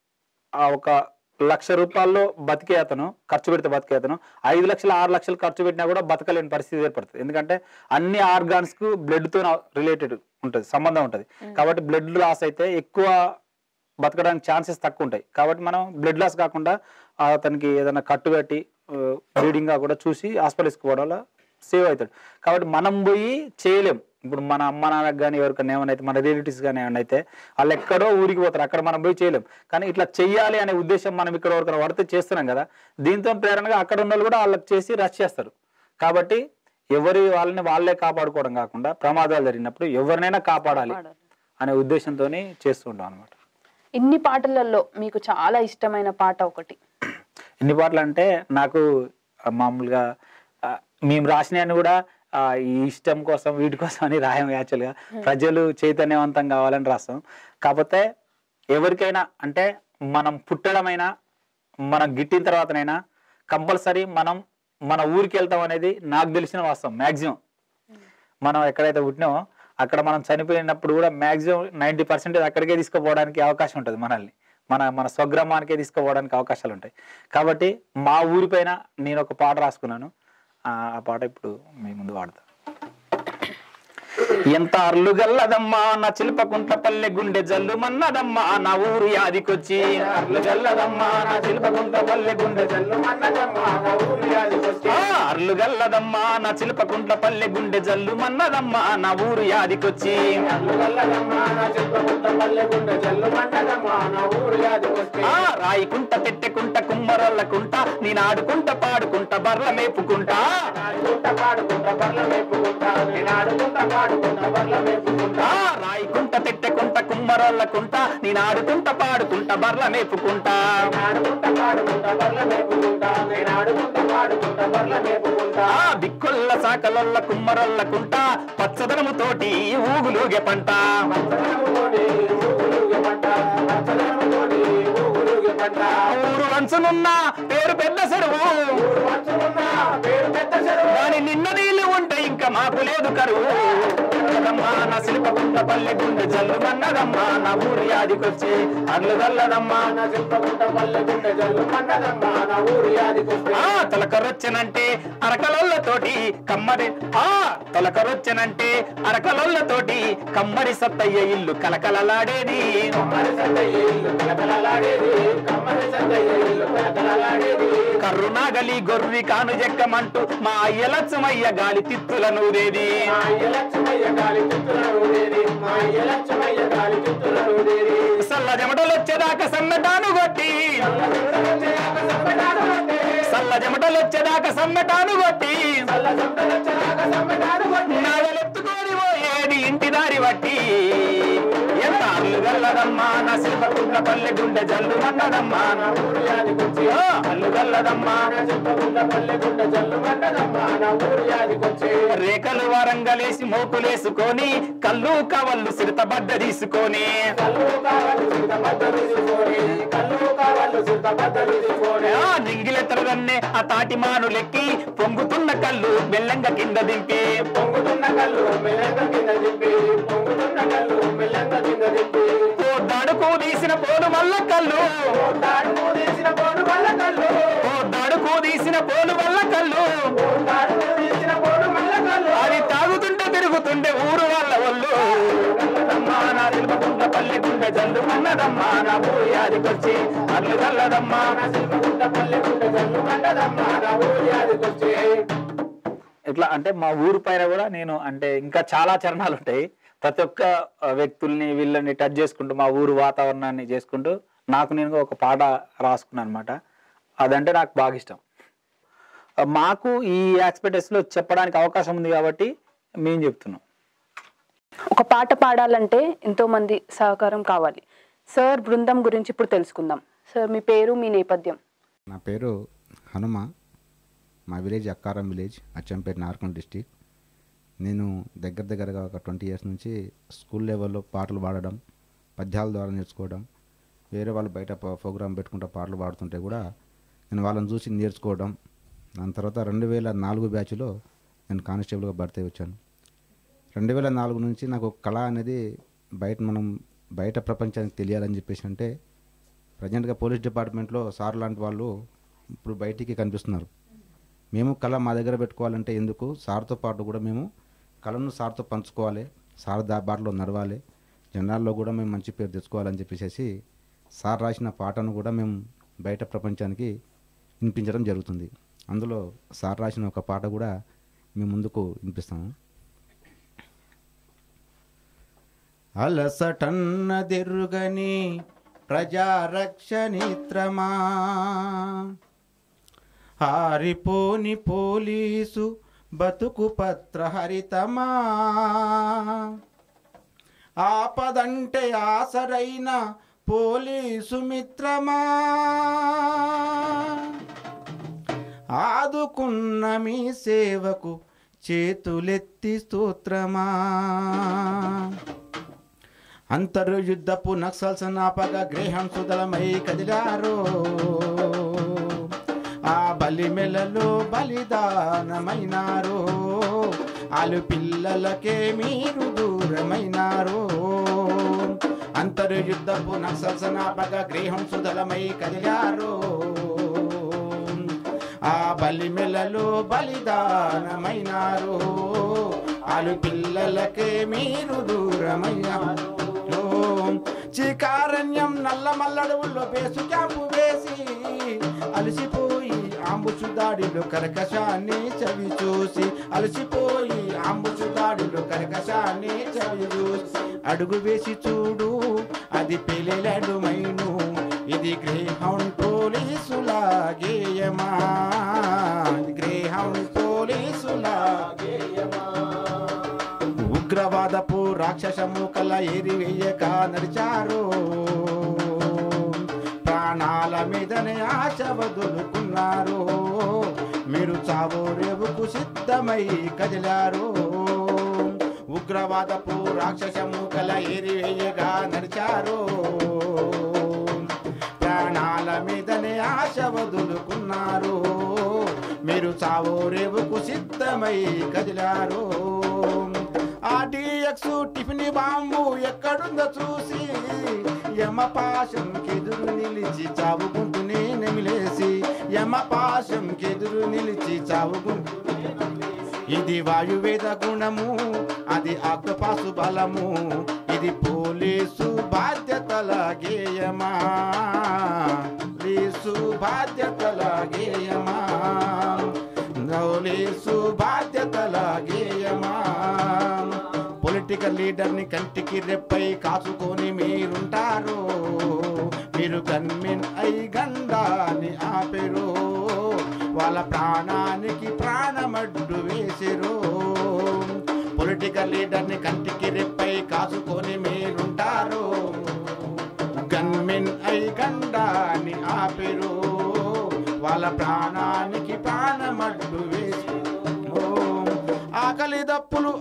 ఆ ఒక లక్ష రూపాయల్లో బతికే అతను ఖర్చు పెడితే బతికే అతను ఐదు లక్షలు ఆరు లక్షలు ఖర్చు పెట్టినా కూడా బతకలేని పరిస్థితి ఏర్పడుతుంది ఎందుకంటే అన్ని ఆర్గాన్స్ కు బ్లడ్ తో రిలేటెడ్ ఉంటుంది సంబంధం ఉంటుంది కాబట్టి బ్లడ్ లాస్ అయితే ఎక్కువ బతకడానికి ఛాన్సెస్ తక్కువ ఉంటాయి కాబట్టి మనం బ్లడ్ లాస్ కాకుండా ఆ అతనికి ఏదైనా కట్టు కట్టి బ్లీడింగ్ గా కూడా చూసి హాస్పిటల్ తీసుకుపోవడం వల్ల సేవ్ అవుతాడు కాబట్టి మనం పోయి చేయలేం ఇప్పుడు మన అమ్మ నాన్నకి కానీ ఎవరికైనా ఏమైనా అయితే మన రిలేటివ్స్ కానీ ఏమైనా అయితే వాళ్ళు ఎక్కడో ఊరికి పోతారు అక్కడ మనం పోయి చేయలేం కానీ ఇట్లా చెయ్యాలి అనే ఉద్దేశం మనం ఇక్కడ ఎవరికైనా పడితే చేస్తున్నాం కదా దీంతో ప్రేరణగా అక్కడ ఉన్న వాళ్ళు కూడా వాళ్ళకి చేసి రష్ చేస్తారు కాబట్టి ఎవరి వాళ్ళని వాళ్ళే కాపాడుకోవడం కాకుండా ప్రమాదాలు జరిగినప్పుడు ఎవరినైనా కాపాడాలి అనే ఉద్దేశంతో చేస్తూ ఉంటాం అనమాట ఇన్ని పాటలలో మీకు చాలా ఇష్టమైన పాట ఒకటి ఎన్ని పాటలు అంటే నాకు ఆ, మామూలుగా ఆ, మేము రాసినవన్నీ కూడా ఆ, ఈ ఇష్టం కోసం వీటి కోసం అని రాయం యాక్చువల్గా ప్రజలు చైతన్యవంతం కావాలని రాస్తాం కాకపోతే ఎవరికైనా అంటే మనం పుట్టడమైనా మనం గిట్టిన తర్వాతనైనా కంపల్సరీ మనం మన ఊరికి వెళ్తాం అనేది నాకు తెలిసిన వాస్తవం మ్యాక్సిమం మనం ఎక్కడైతే పుట్టినామో అక్కడ మనం చనిపోయినప్పుడు కూడా మ్యాక్సిమం నైంటీ పర్సెంటేజ్ అక్కడికే తీసుకుపోవడానికి అవకాశం ఉంటుంది మనల్ని మన మన స్వగ్రామానికే తీసుకుపోవడానికి అవకాశాలు ఉంటాయి కాబట్టి మా ఊరి పైన నేను ఒక పాట రాసుకున్నాను ఆ ఆ పాట ఇప్పుడు మీ ముందు వాడతా ఎంత అర్లు గల్లదమ్మా నా చిలుపకుంట పల్లె గుండె జల్లు మన్నదమ్మా నా ఊరు యాదికొచ్చి అర్లు గల్లదమ్మా నా శిల్పకుంట పల్లె గుండె జల్లు మన్నదమ్మా నా ఊరి యాదికొచ్చి ఆ, అర్లు గల్లదమ్మా నా చిలుపకుంట పల్లె గుండె జల్లు మన్నదమ్మా నా ఊరు యాదికొచ్చి అర్లు గల్లదమ్మా నా శిల్పకుంట పల్లె గుండె జల్లు మన్నదమ్మా నా ఊరి యాదికొచ్చి ఆ రాయికుంట తెట్టెకుంట కుమ్మరొల్లకుంట నేను ఆడుకుంట పాడుకుంట బర్ల మేపుకుంటా ఆడుకుంట పాడుకుంట బర్ల మేపుకుంటా నేను ఆడుకుంట పాడుకుంట బర్ల మేపుకుంటా ఆ రాయికుంట తెట్టెకుంట కుమ్మరొల్లకుంట నేను ఆడుకుంట పాడుకుంట బర్ల మేపుకుంటా ఆడుకుంట పాడుకుంట బర్ల మేపుకుంటా నేను ఆడుకుంట పాడుకుంట బర్ల మేపుకుంటా ఆ దిక్కుల్ల సాకలొల్ల కుమ్మరొల్లకుంట పచ్చదనముతోటి ఊగులుగే పంట పచ్చదనముతోని ఊగులుగే పంట పచ్చదనముతోని ఊగులుగే పంట ఊరు వంచునున్న పేరు పెద్ద చెరువు ఊరు వంచుకున్న పేరు పెద్ద చెరువు దాని నిన్న నీళ్లు ఉంటే ఇంకా మాకు లేదు కరువు అల్లదమ్మా నా శిల్పకుంట పల్లె గుండె జల్లు మన్నదమ్మా నా ఊరి యాదికొచ్చి అర్లు గల్లదమ్మా నా శిల్పకుంట పల్లె గుండె జల్లు మన్నదమ్మా నా ఊరి యాదికొస్తే ఆ తొలకరొచ్చనంటే అరకలొల్లతోటి కమ్మరి ఆ తొలకరొచ్చనంటే అరకలొల్లతోటి కమ్మరి సత్తయ్య ఇల్లు కలకలలాడేది కమ్మరి సత్తయ్య ఇల్లు కలకలలాడేది కమ్మరి సత్తయ్య ఇల్లు కలకలలాడేది కర్రునాగలి గొర్రి కాను జెక్కమంటూ మా అయ్యలచ్చమయ్య గాలి తిత్తుల నూదేది మా అయ్య లక్ష్మయ్య గాలి చిత్తుల రూదేది మా అయ్య లక్ష్మయ్య గాలి చిత్తుల రూదేది సల్ల జమటలొచ్చేదాకా సమ్మెటాను కొట్టి వచ్చేదాకా సమ్మెటాను కొట్టి సల్ల జమటలొచ్చేదాకా సమ్మెటాను కొట్టి చల్ల సమ్మెటొచ్చేదాకా సమ్మెటాను కొట్టి నాగలెత్తుకొని పోయేది ఇంటి దారి బట్టి ఎంత అల్లు గల్లదమ్మా నా శిల్పకుండ పల్లె గుండె జల్లు మన్నదమ్మా నా ఊరు యాదికొచ్చి అల్లు గల్లదమ్మా నా చెప్పకుండా పల్లె గుండె జల్లు పడ్డదమ్మా నా ఊరు యాదికొచ్చి రేఖలు వరంగలేసి మోకులేసుకొని కళ్ళు కవళ్ళు సిరత బడ్డ తీసుకొని కళ్ళు కావాలి సిద్ధ బద్దలు తీసుకొని కళ్ళు కావాలి సిద్ధ బద్దలు తీసుకొని ఆ నింగిలెత్తలదన్నే ఆ తాటి మానులెక్కి పొంగుతున్న కళ్ళు మెల్లంగా కింద దింపి పొంగుతున్న కళ్ళు మెల్లంగా కింద దింపి పొంగుతున్న కళ్ళు మెల్లంగా కింద దింపి దడుకు తీసిన పోను వల్ల కళ్ళు తాడుకు తీసిన పోడు వల్ల కళ్ళు దడుకు తీసిన పోను వల్ల కళ్ళు తాడుకు తీసిన పోడు వల్ల కళ్ళు అది తాగుతుంటే తిరుగుతుండే ఊరు వాళ్ళ ఒళ్ళు గల్లదమ్మా నా శిల్పకుండ పల్లె గుండె జల్లు మన్నదమ్మా నా ఊరు యాదికొచ్చి అల్లు గల్లదమ్మా నా శిల్పకుండ పల్లె గుండె జల్లు పడ్డదమ్మా నా ఊరు యాదికొచ్చి ఇట్లా అంటే మా ఊరు పైన కూడా నేను అంటే ఇంకా చాలా చరణాలు ఉంటాయి ప్రతి ఒక్క ఆ, వ్యక్తుల్ని వీళ్ళని టచ్ చేసుకుంటూ మా ఊరు వాతావరణాన్ని చేసుకుంటూ నాకు నేను ఒక పాట రాసుకున్నాను అనమాట అదంటే నాకు బాగా ఇష్టం ఆ, మాకు ఈ యాక్స్పెక్టెస్ లో చెప్పడానికి అవకాశం ఉంది కాబట్టి మేము చెప్తున్నాం ఒక పాట పాడాలంటే ఎంతో మంది సహకారం కావాలి సార్ బృందం గురించి ఇప్పుడు తెలుసుకుందాం సార్ మీ పేరు మీ నేపథ్యం నా పేరు హనుమ మా village Akkaram village Achampet Narkal district నేను దగ్గర దగ్గరగా ఒక ట్వంటీ ఇయర్స్ నుంచి స్కూల్ లెవెల్లో పాటలు పాడడం పద్యాల ద్వారా నేర్చుకోవడం వేరే వాళ్ళు బయట ప- ప్రోగ్రామ్ పెట్టుకుంటే పాటలు పాడుతుంటే కూడా నేను వాళ్ళని చూసి నేర్చుకోవడం దాని తర్వాత రెండు వేల నాలుగు బ్యాచ్లో నేను కానిస్టేబుల్గా భర్తీ వచ్చాను రెండు వేల నాలుగు నుంచి నాకు ఒక కళ అనేది బయట మనం బయట ప్రపంచానికి తెలియాలని చెప్పేసి అంటే ప్రజెంట్గా పోలీస్ డిపార్ట్మెంట్లో సార్ లాంటి వాళ్ళు ఇప్పుడు బయటికి కనిపిస్తున్నారు మేము కళ మా దగ్గర పెట్టుకోవాలంటే ఎందుకు సార్తో పాటు కూడా మేము కళను సార్తో పంచుకోవాలి సార్ దా బాటలో నడవాలి జనాల్లో కూడా మేము మంచి పేరు తెచ్చుకోవాలని చెప్పేసి సార్ రాసిన పాటను కూడా మేము బయట ప్రపంచానికి వినిపించడం జరుగుతుంది అందులో సార్ రాసిన ఒక పాట కూడా మేము ముందుకు వినిపిస్తాము అలసటన్నదెరుగని ప్రజారక్షణిత్రమా ఆరిపోని పోలీసు బతుకు పత్ర హరితమా ఆపదంటే ఆసరైన పోలీసు మిత్రమా ఆదుకున్న మీ సేవకు చేతులెత్తి స్తోత్రమా అంతర్యుద్ధపు నక్సల్ సనాపగా గ్రహం సుదలమై కదిలారో ఆ బలిమెలలో బలిదానమైనారో ఆలు పిల్లలకే మీరు దూరమైనారో అంతర్యుద్ధపు నక్సల్ సనాపగా గ్రహం సుదలమై కదిలారో ఆ బలిమెలలో బలిదానమైనారు ఆలు పిల్లలకే మీరు దూరమయ్యారు చికారణ్యం నల్ల మల్లడవుల్లో పేసు క్యాంపు వేసి అలసిపోయి ఆంబుచు దాడిలో కరకశాన్ని చవి చూసి అలసిపోయి ఆంబుచు దాడిలో కరకశాన్ని చవి చూసి అడుగు వేసి చూడు అది పెళ్ళెలడు మైను ఇది గ్రేహౌండ్ పోలీసుల గేయమా గ్రేహౌండ్ పోలీసుల గేయమా ఉగ్రవాదపు రాక్షసము కల ఏరివేయక నడిచారు ప్రాణాల మీదనే ఆశ వదులుకున్నారు మీరు చావో రేవుకు సిద్ధమై కదిలారు ఉగ్రవాదపు రాక్షసము కల ఏరివేయగా నడిచారు ప్రాణాల మీదనే ఆశ వదులుకున్నారు మీరు చావో రేవుకు సిద్ధమై కదిలారు ఆర్టీఎక్స్ టిఫిన్ బాంబు ఎక్కడుందో చూసి యమ పాశం కెదురు నిలిచి చావుకుంటూనే నెమిలేసి యమ పాశం కెదురు నిలిచి చావుకుంటూనే ఇది వాయువేద గుణము అది ఆక్టపాసు బలము ఇది పోలీసు బాధ్యతల గేయమా పోలీసు బాధ్యతల గేయమా పోలీసు బాధ్యతల గేయమా పొలిటికల్ లీడర్ని కంటికి రెప్పై కాచుకొని మీరుంటారు మీరు గన్మెన్ అయి గండాన్ని ఆపెరు వాళ్ళ ప్రాణానికి ప్రాణమడ్డు వేసిరు పొలిటికల్ లీడర్ని కంటికి రెప్పై కాచుకొని మీరుంటారు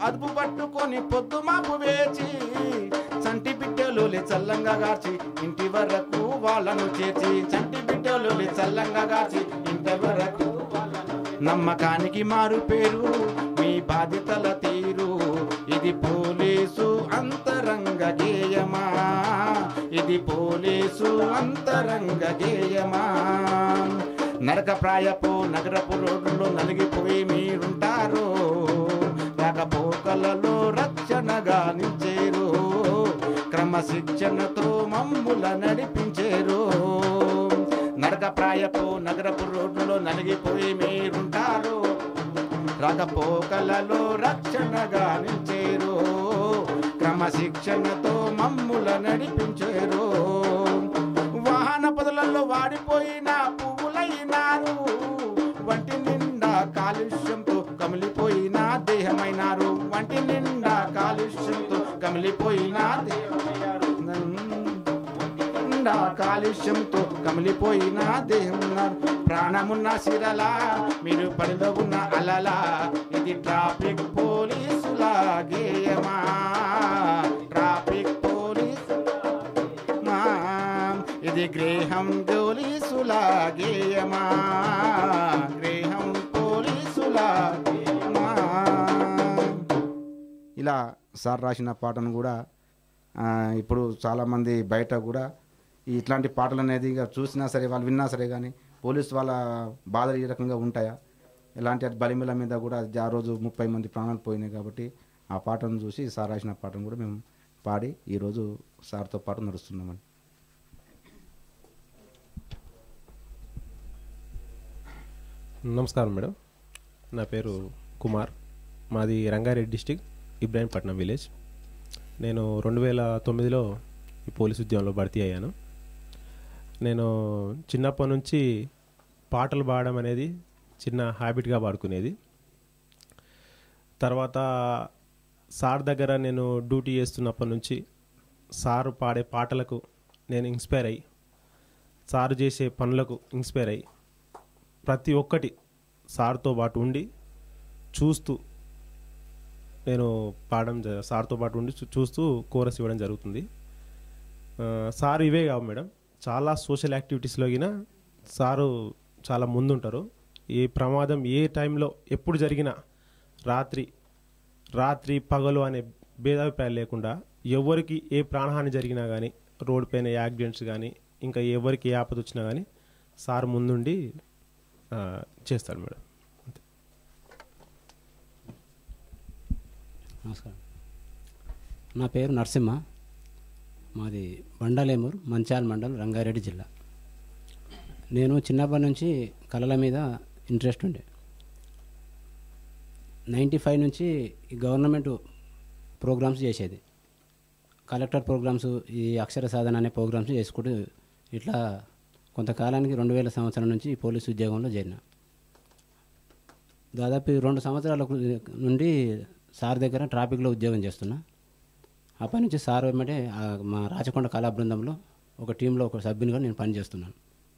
అదుపు పట్టుకొని పొద్దు మాపు వేచి చంటి బిడ్డలు చల్లంగా గార్చి ఇంటి వరకు వాళ్ళను చేర్చి చంటి బిడ్డలు చల్లంగా గార్చి ఇంటి వరకు నమ్మకానికి మారు పేరు మీ బాధ్యతల తీరు ఇది పోలీసు అంతరంగ గేయమా ఇది పోలీసు అంతరంగ గేయమా నరక ప్రాయపు నగరపు రోడ్లలో నలిగిపోయి మీరుంటారు రాకపోకలలో రక్షణగా నిలిచేరు క్రమశిక్షణతో మమ్ముల నడిపించేరు నరక ప్రాయపు నగరపు రోడ్లలో నలిగిపోయి మీరుంటారు రాకపోకలలో రక్షణగా నిలిచేరు క్రమశిక్షణతో మమ్ముల నడిపించేరు వాహన పదులలో వాడిపోయిన పువ్వులైనారు వంటి నిండా కాలుష్యంతో కమిలిపోయిన దేహమైనారు వంటి నిండా కాలుష్యంతో కమిలిపోయిన దేహమైనారు నిండా కాలుష్యంతో కమిలిపోయిన దేహం ఉన్నారు ప్రాణమున్న సిరలా మీరు పనిలో ఉన్న అలలా ఇది ట్రాఫిక్ పోలీసుల గేయమా ట్రాఫిక్ పోలీసు మా ఇది గ్రేహం పోలీసుల గేయమా గ్రేహం పోలీసుల గేయమా ఇలా సార్ రాసిన పాటను కూడా ఆ, ఇప్పుడు చాలామంది బయట కూడా ఈ ఇట్లాంటి పాటలు అనేది ఇక చూసినా సరే వాళ్ళు విన్నా సరే కానీ పోలీసు వాళ్ళ బాధలు ఈ రకంగా ఉంటాయా ఎలాంటి బలిమిల మీద కూడా ఆ రోజు ముప్పై మంది ప్రాణాలు పోయినాయి కాబట్టి ఆ పాటను చూసి సార్ రాసిన పాటను కూడా మేము పాడి ఈరోజు సార్తో పాటు నడుస్తున్నామని నమస్కారం మేడం నా పేరు కుమార్ మాది రంగారెడ్డి డిస్టిక్ ఇబ్రాహీంపట్నం విలేజ్ నేను రెండు వేల తొమ్మిదిలో ఈ పోలీస్ ఉద్యోగంలో భర్తీ అయ్యాను నేను చిన్నప్పటి నుంచి పాటలు పాడడం అనేది చిన్న హ్యాబిట్గా పాడుకునేది తర్వాత సార్ దగ్గర నేను డ్యూటీ చేస్తున్నప్పటి నుంచి సార్ పాడే పాటలకు నేను ఇన్స్పైర్ అయ్యి సార్ చేసే పనులకు ఇన్స్పైర్ అయ్యి ప్రతి ఒక్కటి సార్తో పాటు ఉండి చూస్తూ నేను పాడడం జ- సార్తో పాటు ఉండి చూ- చూస్తూ కోరస్ ఇవ్వడం జరుగుతుంది ఆ, సార్ ఇవే కావు మేడం చాలా సోషల్ యాక్టివిటీస్లో గిన సారు చాలా ముందుంటారు ఏ ప్రమాదం ఏ టైంలో ఎప్పుడు జరిగినా రాత్రి రాత్రి పగలు అనే భేదాభిప్రాయం లేకుండా ఎవరికి ఏ ప్రాణహాని జరిగినా కానీ రోడ్ పైన యాక్సిడెంట్స్ కానీ ఇంకా ఎవరికి ఏ ఆపద వచ్చినా కానీ సార్ ముందుండి ఆ, చేస్తాడు మేడం నమస్కారం నా పేరు నరసింహ మాది బండలేమూరు మంచాల్ మండల్ రంగారెడ్డి జిల్లా నేను చిన్నప్పటి నుంచి కళల మీద ఇంట్రెస్ట్ ఉండే నైంటీ ఫైవ్ నుంచి ఈ గవర్నమెంట్ ప్రోగ్రామ్స్ చేసేది కలెక్టర్ ప్రోగ్రామ్స్ ఈ అక్షర సాధన అనే ప్రోగ్రామ్స్ చేసుకుంటూ ఇట్లా కొంతకాలానికి రెండు వేల సంవత్సరం నుంచి ఈ పోలీసు ఉద్యోగంలో చేరిన దాదాపు ఈ రెండు సంవత్సరాల కు- నుండి సార్ దగ్గర ట్రాఫిక్లో ఉద్యోగం చేస్తున్నా అప్పటి నుంచి సార్ ఏమంటే ఆ మా రాచకొండ కళా బృందంలో ఒక టీంలో ఒక సభ్యునిగా నేను పనిచేస్తున్నాను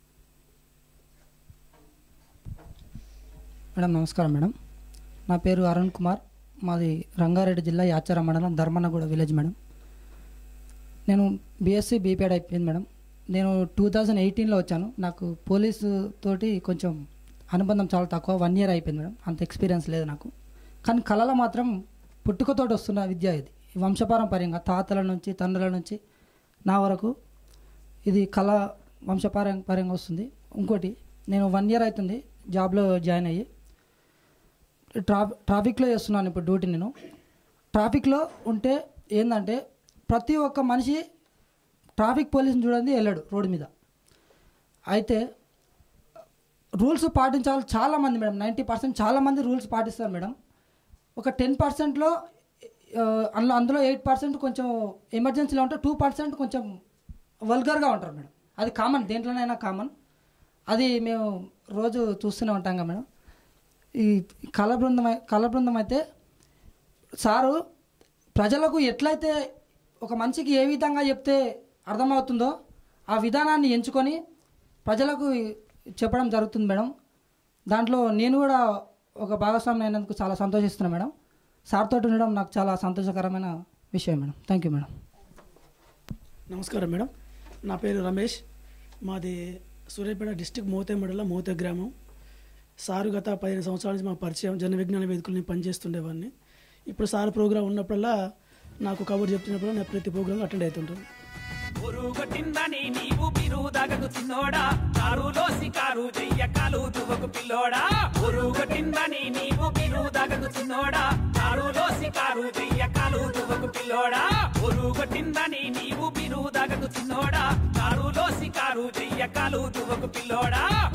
మేడం నమస్కారం మేడం నా పేరు అరుణ్ కుమార్ మాది రంగారెడ్డి జిల్లా యాచార మండలం ధర్మన్నగూడ విలేజ్ మేడం నేను బీఎస్సీ బీపీఎడ్ అయిపోయింది మేడం నేను టూ థౌజండ్ ఎయిటీన్లో వచ్చాను నాకు పోలీసు తోటి కొంచెం అనుబంధం చాలా తక్కువ వన్ ఇయర్ అయిపోయింది మేడం అంత ఎక్స్పీరియన్స్ లేదు నాకు కానీ కళలో మాత్రం పుట్టుకతోటి వస్తున్న విద్య ఇది వంశపారంపర్యంగా తాతల నుంచి తండ్రుల నుంచి నా వరకు ఇది కళ వంశపారంపర్యంగా వస్తుంది ఇంకోటి నేను వన్ ఇయర్ అవుతుంది జాబ్లో జాయిన్ అయ్యి ట్రా ట్రాఫిక్లో చేస్తున్నాను ఇప్పుడు డ్యూటీ నేను ట్రాఫిక్లో ఉంటే ఏంటంటే ప్రతి ఒక్క మనిషి ట్రాఫిక్ పోలీసుని చూడండి వెళ్ళాడు రోడ్డు మీద అయితే రూల్స్ పాటించాలి చాలామంది మేడం నైంటీ పర్సెంట్ చాలామంది రూల్స్ పాటిస్తారు మేడం ఒక టెన్ పర్సెంట్లో అందులో అందులో ఎయిట్ పర్సెంట్ కొంచెం ఎమర్జెన్సీలో ఉంటే టూ పర్సెంట్ కొంచెం వల్గర్గా ఉంటారు మేడం అది కామన్ దేంట్లోనైనా కామన్ అది మేము రోజు చూస్తూనే ఉంటాం కదా మేడం ఈ కళ బృందం అయి- కళ బృందం అయితే సారు ప్రజలకు ఎట్లయితే ఒక మనిషికి ఏ విధంగా చెప్తే అర్థమవుతుందో ఆ విధానాన్ని ఎంచుకొని ప్రజలకు చెప్పడం జరుగుతుంది మేడం దాంట్లో నేను కూడా ఒక భాగస్వామి అయినందుకు చాలా సంతోషిస్తున్నాను మేడం సార్తో ఉండడం నాకు చాలా సంతోషకరమైన విషయం మేడం థ్యాంక్ యూ మేడం నమస్కారం మేడం నా పేరు రమేష్ మాది సూర్యాపేట డిస్టిక్ మోతే మండలం మోతే గ్రామం సారు గత పదిహేను సంవత్సరాల నుంచి మా పరిచయం జన విజ్ఞాన వేదికలు నేను పనిచేస్తుండేవాడిని ఇప్పుడు సార్ ప్రోగ్రాం ఉన్నప్పుడల్లా నాకు కబుర్ చెప్తున్నప్పుడు నేను ప్రతి ప్రోగ్రామ్ అటెండ్ అవుతుంటాను కొట్టిందని నీవు బిరుదాగకు చిన్నోడా కారులో సికారు చెయ్య కాలు దువ్వకు పిల్లోడా కొట్టిందని నీవు బిరుదాగకు చిన్నోడా కారులో సికారు చెయ్య కాలు దువ్వకు పిల్లోడా కొట్టిందని నీవు బిరుదాగకు చిన్నోడా కారులో సికారు చెయ్య కాలు దువ్వకు పిల్లోడా